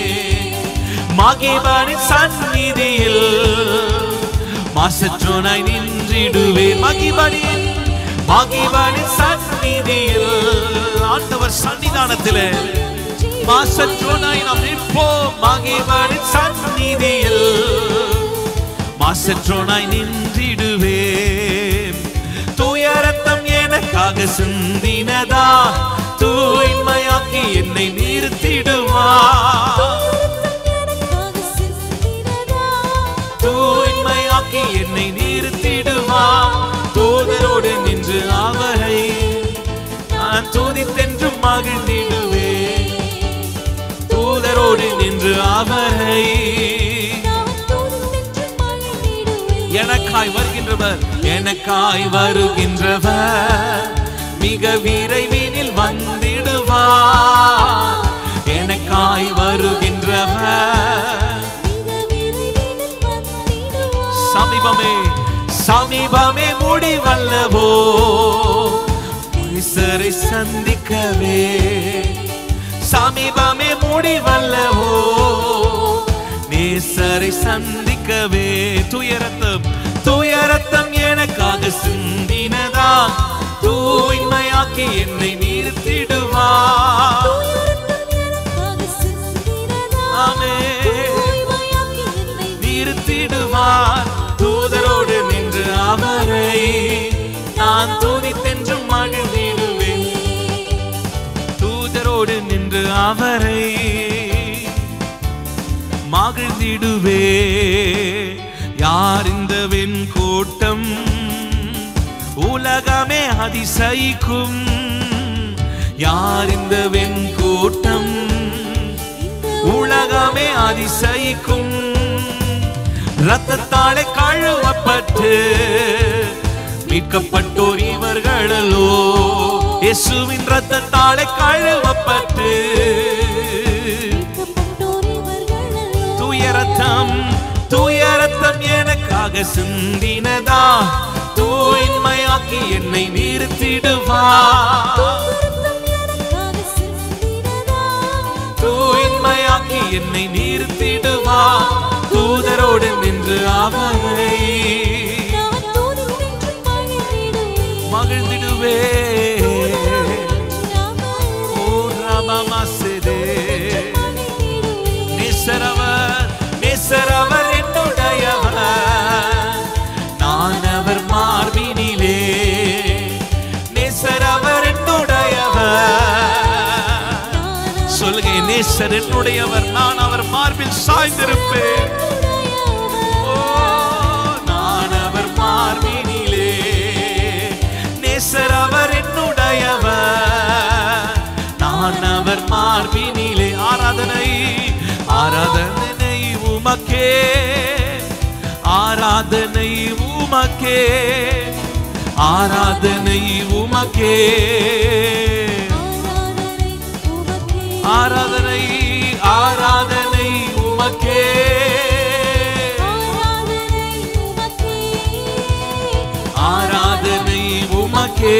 மகிபனி சந்நிதியில் மாசற்றுனாய் நின்றிடுவே மகிபனி மகிபனி சந்நிதியில் ஆண்டவர் சன்னிதானத்திலே மாசற்றுனாய் நாம் நிற்போம் மகிபனி சந்நிதியில் மாசற்றோனாய் நின்றிடுவேன் துயரத்தம் எனக்காக சிந்தினதா தூய்மையாக்கி என்னை நிறுத்திடுவா எனக்காக சிந்தினதா தூய்மையாக்கி என்னை நிறுத்திடுவா தூதரோடு நின்று அவரை நான் துதித்தென்று மகிழ்ந்திடுவேன் தூதரோடு நின்று அவரை நான் தூதர் சென்று மகிழ்ந்திடுவே எனக்காய் வருகின்றவர் எனக்காய் வருகின்றவர் மிக விரைவினில் வந்திடுவார் எனக்காய் வருகின்றவர் மிக விரைவில் வந்திடுவார் சமீபமே சமீபமே முடிவல்லவோ நேசரை சந்திக்கவே சமீபமே முடிவல்லவோ நேசரை சந்திக்கவே துயரத்தம் துயரத்தம் எனக்காக சிந்தினதா தூய்மையாக்கி என்னை நிறுத்திடுவா தூயரத்தம் எனக்காக சிந்தினதா ஆமென். தூய்மையாக்கி என்னை நிறுத்திடுவார் தூதரோடு நின்று அவரை நான் துதித்தென்றும் மகிழ்ந்திடுவேன் தூதரோடு நின்று அவரை மகிழ்ந்திடுவே யார் இந்த வெண் கூட்டம் உலகமே அதிசயிக்கும் யார் இந்த வெண் கூட்டம் உலகமே அதிசயிக்கும் ரத்தத்தாலே கழுவப்பட்டு மீட்கப்பட்டோர் இவர்களோ இயேசுவின் ரத்தத்தாலே கழுவப்பட்டு மீட்கப்பட்டோர் இவர்களல்லோ. துயரத்தம் துயரத்தம் எனக்காக சிந்தினதா தூய்மையாக்கி என்னை நிறுத்திடுவா தூயரத்தம் எனக்காக சிந்தினதா தூய்மையாக்கி என்னை நிறுத்திடுவா தூதரோடு நின்று அவரை நான் தூதர் சென்று மகிழ்ந்திடுவே மகிழ்ந்திடுவே ஓ ரமமசிதே நிசரவர் நிசரவர் என்னுடையவர் நான் அவர் மார்பினிலே நிசரவர் என்னுடையவர் சொல்லுங்க என் நேசர் என்னுடையவர் நான் அவர் மார்பில் சாய்ந்திருப்பேன் ஓ, நான் அவர் மார்பினிலே நேசர் அவர் என்னுடையவர் நான் அவர் மார்பினிலே ஆராதனை ஆராதனை உமக்கே ஆராதனை உமக்கே ஆராதனை உமக்கே ஆராதனை ஆராதனை உமக்கே ஆராதனை உமக்கே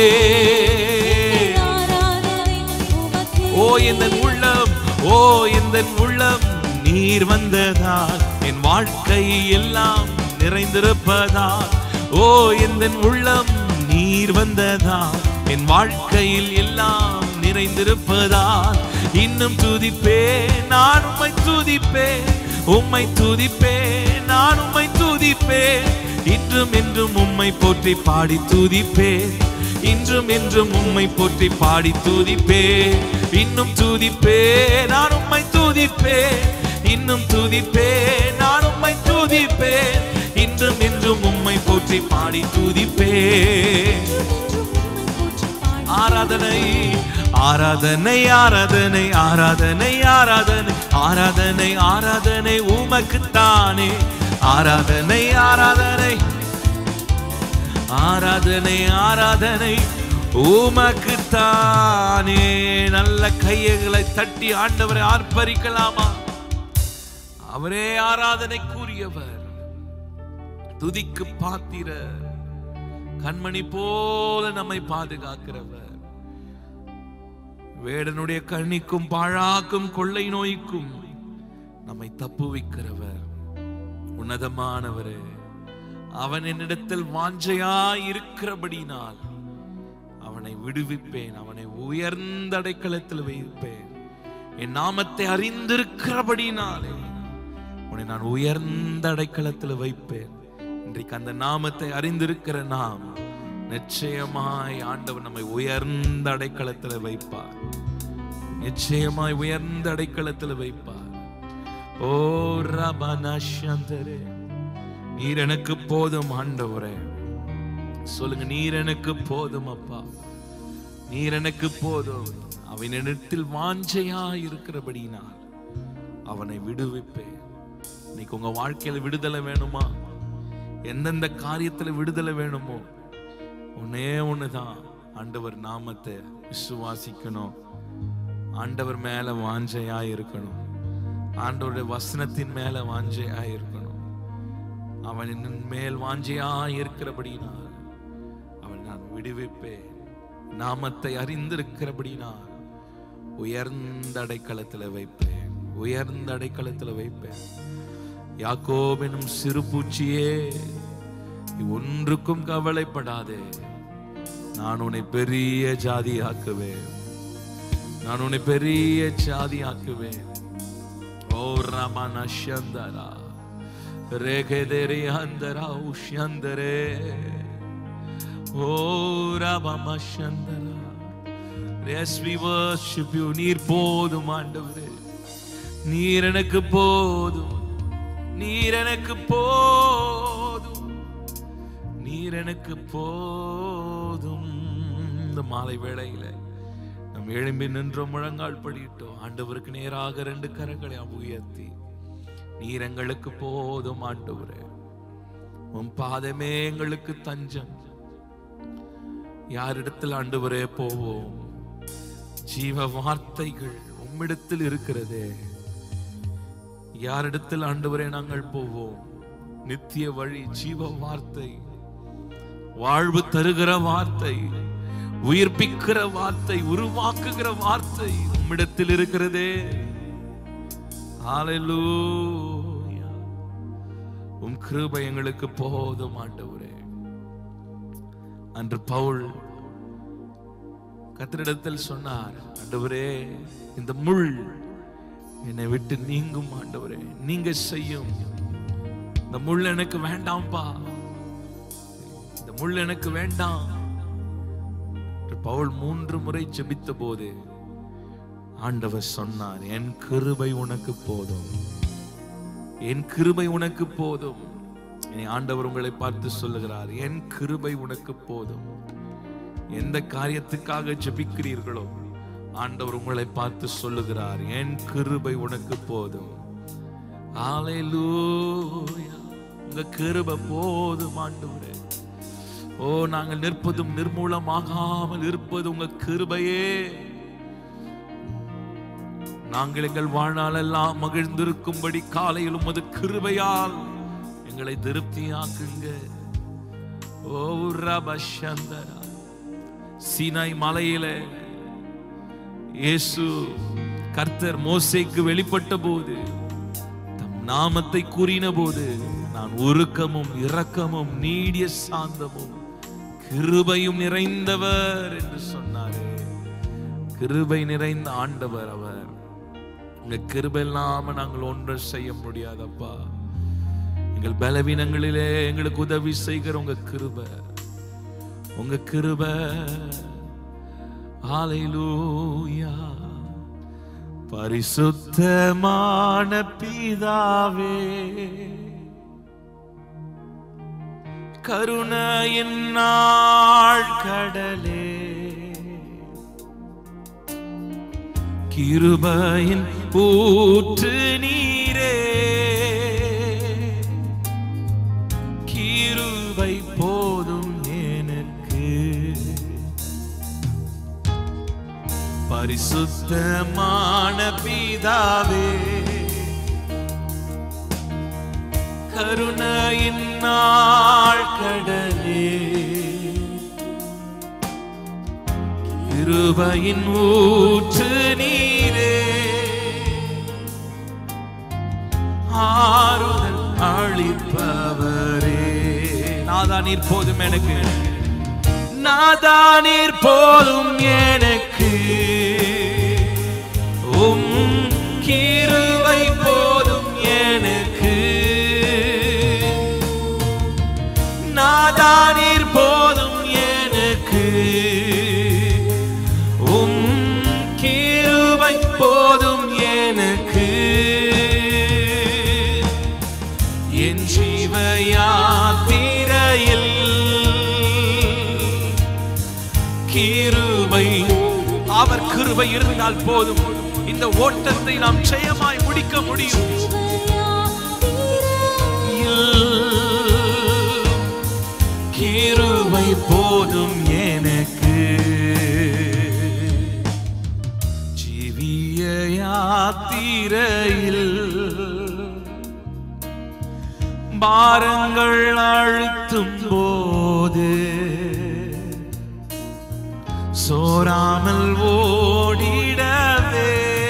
ஓ இந்த உள்ளம் ஓ இந்த உள்ளம் நீர் வந்ததால் என் வாழ்க்கை எல்லாம் நிறைந்திருப்பதால் ஓ இந்த உள்ளம் நீர் வந்ததால் என் வாழ்க்கையில் எல்லாம் நிறைந்திருப்பதால் இன்னும் துதிப்பே நான் உம்மை துதிப்பேன் உம்மை துதிப்பேன் நான் உம்மை துதிப்பேன் இன்றும் என்றும் உம்மை போற்றி பாடி துதிப்பேன் இன்றும் என்றும் உம்மை போற்றி பாடி துதிப்பே இன்னும் துதிப்பே நான் உம்மை துதிப்பே இன்னும் துதிப்பே நான் உம்மை துதிப்பே இன்றும் என்றும் உம்மை போற்றி பாடி துதிப்பே என்றும் உம்மை போற்றி பாடி ஆராதனை ஆராதனை ஆராதனை ஆராதனை ஆராதனை ஆராதனை ஆராதனை உமக்குத்தானே ஆராதனை ஆராதனை ஆராதனை ஆராதனை உமக்குத்தானே நல்ல கையைகளை தட்டி ஆண்டவரை ஆர்ப்பரிக்கலாமா அவரே ஆராதனைக்குரியவர் துதிக்கு பாத்திரர் கண்மணி போல நம்மை பாதுகாக்கிறவர் வேடனுடைய கண்ணிக்கும் பாழாக்கும் கொள்ளை நோய்க்கும் நம்மை தப்புவிக்கிறவர் உன்னதமானவரே அவன் என்னிடத்தில் வாஞ்சையாய் இருக்கிறபடினால் அவனை விடுவிப்பேன் அவனை உயர்ந்த அடைக்கலத்தில் வைப்பேன் என் நாமத்தை அறிந்திருக்கிறபடினாலே உன்னை நான் உயர்ந்த அடைக்கலத்தில் வைப்பேன் இன்றைக்கு அந்த நாமத்தை அறிந்திருக்கிற நாம் நிச்சயமாய் ஆண்டவர் நம்மை உயர்ந்த அடைக்கலத்தில் வைப்பார் நிச்சயமாய் உயர்ந்த அடைக்கலத்தில் வைப்பார் ஓ ரபனஷந்தரே நீர் எனக்கு போதும் ஆண்டவரே சொல்லுங்க நீர் எனக்கு போதும் அப்பா நீர் எனக்கு போதும் அவனிடத்தில் வாஞ்சையா இருக்கிறபடினால் அவனை விடுவிப்பேன் இன்னைக்கு உங்க வாழ்க்கையில விடுதலை வேணுமா எந்தெந்த காரியத்துல விடுதலை வேணுமோ ஒன்னே ஒண்ணுதான் ஆண்டவர் நாமத்தை விசுவாசிக்கணும் ஆண்டவர் மேல வாஞ்சையா இருக்கணும் ஆண்டவருடைய வசனத்தின் மேல வாஞ்சையா இருக்கணும் அவனின் மேல் வாஞ்சையா இருக்கிறபடினால் அவன் நான் விடுவிப்பேன் நாமத்தை அறிந்திருக்கிறபடினால் உயர்ந்த அடைக்கலத்தில் வைப்பேன் உயர்ந்த அடைக்கலத்தில் வைப்பேன் யாக்கோபெனும் சிறு பூச்சியே நீ ஒன்றுக்கும் கவலைப்படாதே நான் உன்னை பெரிய ஜாதி ஆக்குவேன் நான் உன்னை பெரிய ஜாதி ஆக்குவேன் ஓ ரமண சந்தரா ரேகேதேரி அந்தரா உஷ்யந்தரே ஓ ரம சந்தரா Yes, we worship you. நீர் போதும் ஆண்டவரே நீர் எனக்கு போதும் நீர் எனக்கு போதும் நீர் எனக்கு போதும் இந்த மாலை வேளையில நம் எழும்பி நின்றோம் முழங்கால் படிட்டோம் ஆண்டவருக்கு நேராக ரெண்டு கரங்களை உயர்த்தி நீர் எங்களுக்கு போதும் ஆண்டவரே உன் பாதமே எங்களுக்கு தஞ்சம் யாரிடத்தில் ஆண்டவரே போவோம் ஜீவ வார்த்தைகள் உம்மிடத்தில் இருக்கிறதே யாரிடத்தில் ஆண்டவரே நாங்கள் போவோம் நித்திய வழி ஜீவ வார்த்தை வாழ்வு தருகிற வார்த்தை உயிர்ப்பிக்கிற வார்த்தை உருவாக்குகிற வார்த்தை உம்மிடத்தில் இருக்கிறதே ஹalleluya உம் கிருபை எங்களுக்கு போதும் ஆண்டவரே அன்று பவுல் கத்திரிடத்தில் சொன்னார் ஆண்டவரே இந்த முள் என்னை விட்டு நீங்கும் ஆண்டவரே நீங்க செய்யும் இந்த முள் எனக்கு வேண்டாம்ப்பா இந்த முள் எனக்கு வேண்டாம் என்று பவுல் மூன்று முறை ஜெபித்த போது ஆண்டவர் சொன்னார் என் கிருபை உனக்கு போதும் என் கிருபை உனக்கு போதும் இனி ஆண்டவர் உங்களை பார்த்து சொல்லுகிறார் என் கிருபை உனக்கு போதும் எந்த காரியத்துக்காக ஜெபிக்கிறீர்களோ ஆண்டவர் உங்களை பார்த்து சொல்லுகிறார் என் கிருபை உனக்கு போதும் ஹalleluya உங்க கிருபை போதும் ஆண்டவரே ஓ நாங்கள் நிற்பதும் நிர்மூலமாகாமல் இருப்பது உங்க கிருபையே நாங்கள் எங்கள் வாழ்நாளெல்லாம் மகிழ்ந்திருக்கும்படி காலையில் உமது கிருபையால் எங்களை திருப்தியாக்குங்க ஓ ரபஷந்தரா சீனாய் மலையிலே இயேசு கர்த்தர் மோசேக்கு வெளிப்பட்ட போது தம் நாமத்தை கூறின போது நான் உருக்கமும் இரக்கமும் நீடிய சாந்தமும் கிருபையும் நிறைந்தவர் என்று சொன்னாரே கிருபை நிறைந்த ஆண்டவர் அவர் உங்க கிருபை இல்லாம நாங்கள் ஒன்றும் செய்ய முடியாதப்பா எங்கள் பலவீனங்களிலே எங்களுக்கு உதவி செய்கிற உங்க கிருபை உங்க கிருபை ஹalleluya பரிசுத்தமான பிதாவே கருணையின் நாள் கடலே கிருபையின் ஊற்று நீரே கிருபை போதும் எனக்கு பரிசுத்தமான பிதாவே கருணையின் நாள் கடலே கிருபையின் ஊற்று நீரே ஆறுதல் அளிப்பவரே நாதா நீர் போதும் எனக்கு நாதா நீர் போதும் எனக்கு உம் கிருபை போதும் எனக்கு நாதா நீர் போதும் எனக்கு உம் கிருபை போதும் எனக்கு என் ஜீவ யாத்திரையில் கிருபை அவர் கிருபை இருந்தால் போதும் இந்த ஓட்டத்தை நாம் ஜெயமாய் முடிக்க முடியும் கிருபை போதும் எனக்கு ஜீவிய யாத்திரையில் பாரங்கள் அழுத்தும் போது சோராமல் ஓடிடவே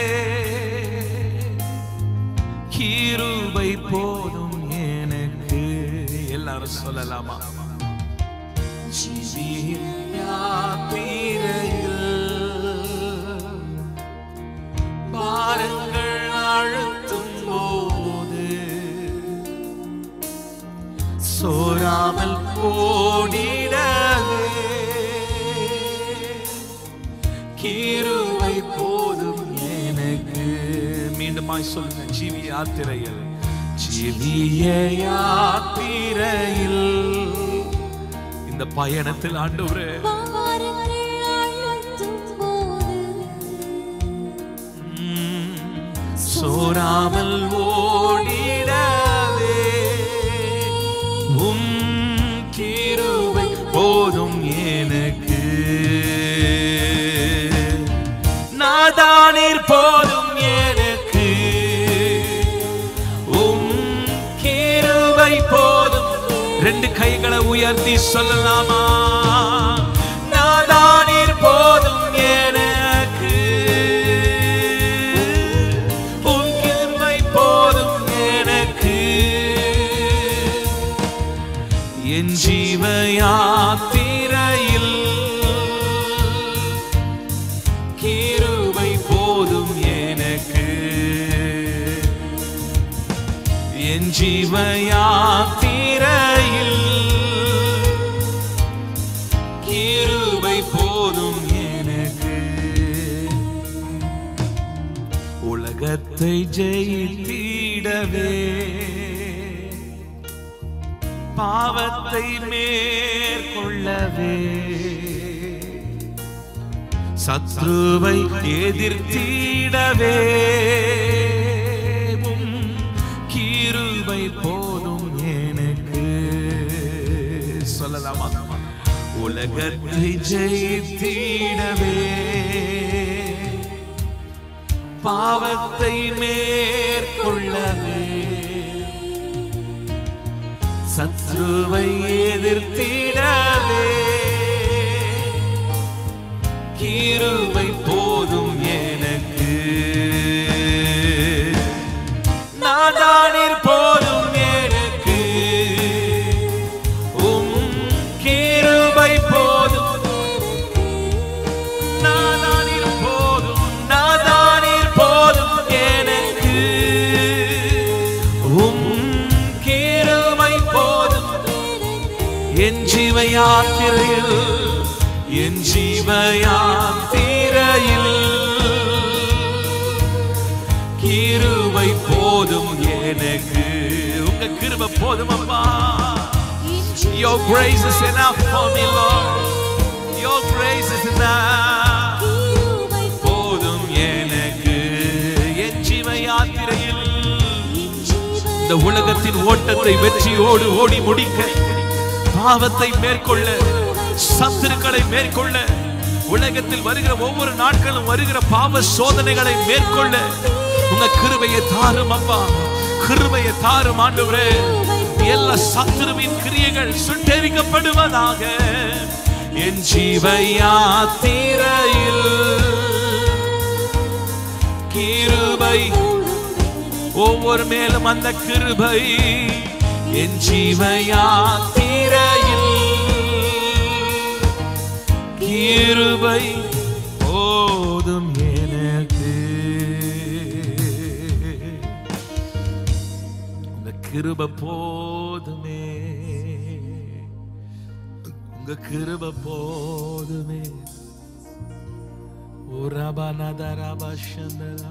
கிருபை போதும் எனக்கு எல்லாரும் சொல்லலாமா ஜீவிய யாத்திரையில் பாரங்கள் அழுத்தும் போது சோராமல் ஓடிடவே கிருவை போதும் எனக்கு மீண்டுமாய் சொல்லுங்க ஜீவி யாத்திரையில் ஜீவிய யாத்திரையில் இந்த பயணத்தில் ஆண்டவரே ம், சோராமல் ஓடிடவே உம் கிருபை போதும் எனக்கு நாதானீர் போதும் எனக்கு உம் கிருபை போதும் ரெண்டு கைகளை உயர்த்தி சொல்லலாமா நாதானீர் போதும் எனக்கு உம் கிருபை போதும் எனக்கு என் ஜீவ யாத்திரையில் கிருபை போதும் எனக்கு என் ஜீவ யாத்திரையில் கிருபை போதும் எனக்கு உலகத்தை ஜெயித்திடவே பாவத்தை மேற்கொள்ளவே சத்ருவை எதிர்த்திடவே உம் கிருபை போதும் எனக்கு சொல்லலாமா உலகத்தை ஜெயித்திடவே பாவத்தை மேற்கொள்ளவே சத்ருவை எதிர்த்திடவே கிருபை போதும் எனக்கு நாதானிர் போதும் எனக்கு உம் கிருபை போதும் நாதானிர் போதும் நாதானிர் போதும் எனக்கு உம் கிருபை போதும் என் ஜீவ யாத்திரையில் என் ஜீவ யாத்திரையில் கிருபை போதும் எனக்கு உங்க கிருபை போதும் அப்பா Your grace is enough for me, Lord. Your grace is enough. கிருபை போதும் எனக்கு என் ஜீவ யாத்திரையில் இந்த உலகத்தின் ஓட்டத்தை வெற்றியோடு ஓடி முடிக்க பாவத்தை மேற்கொள்ள சத்துருக்களை மேற்கொள்ள உலகத்தில் வருகிற ஒவ்வொரு நாட்களும் வருகிற பாவ சோதனைகளை மேற்கொள்ள உங்க கிருபையை தாரும் அப்பா கிருபையை தாரும் ஆண்டவரே எல்லா சத்துருவின் கிரியைகள் சுட்டெரிக்கப்படுவதாக என் ஜீவ யாத்திரையில் கிருபை ஒவ்வொரு மேலும் அந்த கிருபை என் ஜீவ யாத்திரையில் கிருபை போதும் எனக்கு உங்க கிருபை போதுமே உங்க கிருபை போதுமே ஓ ரபனதரப சந்தரா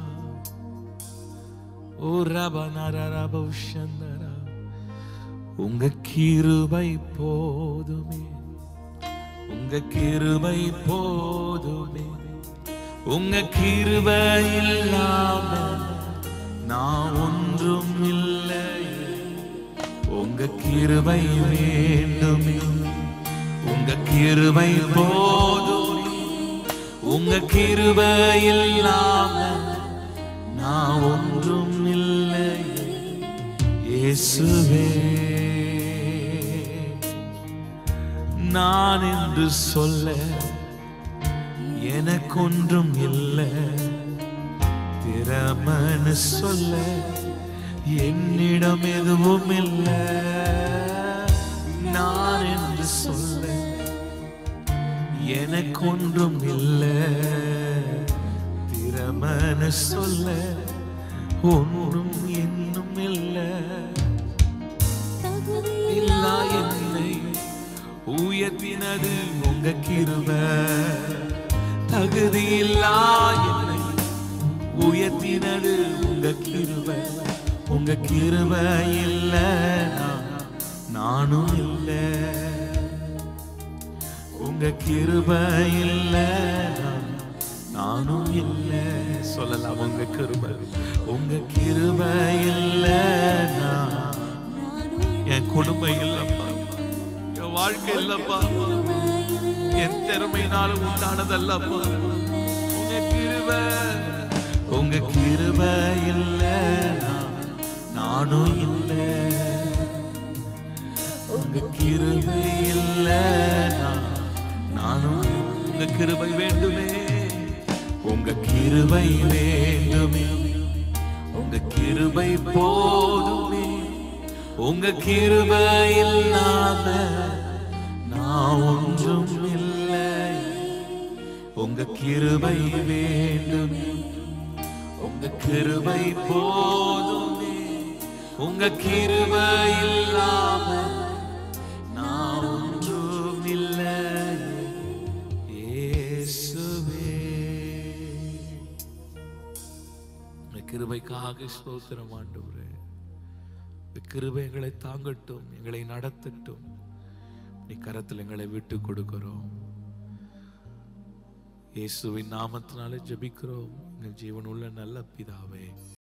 ஓ ரபனரப சந்தரா உங்க கிருபை போதுமே உங்க கிருபை போதுமே உங்க கிருபை இல்லாம நான் ஒன்றும் இல்லை உங்க கிருபை வேண்டுமே உங்க கிருபை போதுமே உங்க கிருபை இல்லாம நான் ஒன்றும் இல்லை இயேசுவே நான் என்று சொல்ல எனக்கொன்றும் இல்லை திறமனு சொல்ல என்னிடம் எதுவும் இல்லை நான் என்று சொல்ல எனக்கொன்றும் இல்லை திறமனு சொல்ல ஒன்றும் இன்னும் இல்லை இல்லா என்னை உயர்த்தினது உங்க கிருப தகுதி இல்லா என்னை உயர்த்தினது உங்க கிருப உங்க கிருப இல்ல நானும் இல்ல உங்க கிருப இல்ல நானும் இல்ல சொல்லலாம் உங்க கிருப உங்க கிருப இல்ல என் குடும்பம் இல்லப்பா என் வாழ்க்கை இல்லப்பா என் திறமையினாலும் உண்டானதல்லப்பா உங்க கிருப உங்க கிருப இல்ல நானும் இல்ல உங்க கிருபை இல்ல நானும் உங்க கிருபை வேண்டுமே உங்க கிருபை வேண்டுமே உங்க கிருபை போதுமே உங்க கிருபை இல்லாம நான் ஒன்றும் இல்லை உங்க கிருபை வேண்டும் உங்க கிருபை போதுமே உங்க கிருபை இல்லாம நான் ஒன்றும் இல்லை இயேசுவே உங்க கிருபைக்காக ஸ்தோத்திரம் ஆண்டவரே இந்த கிருபை எங்களை தாங்கட்டும் எங்களை நடத்தட்டும் நீ கரத்தில் எங்களை விட்டு கொடுக்கிறோம் இயேசுவின் நாமத்தினாலே ஜெபிக்கிறோம் எங்கள் ஜீவனுள்ள நல்ல பிதாவே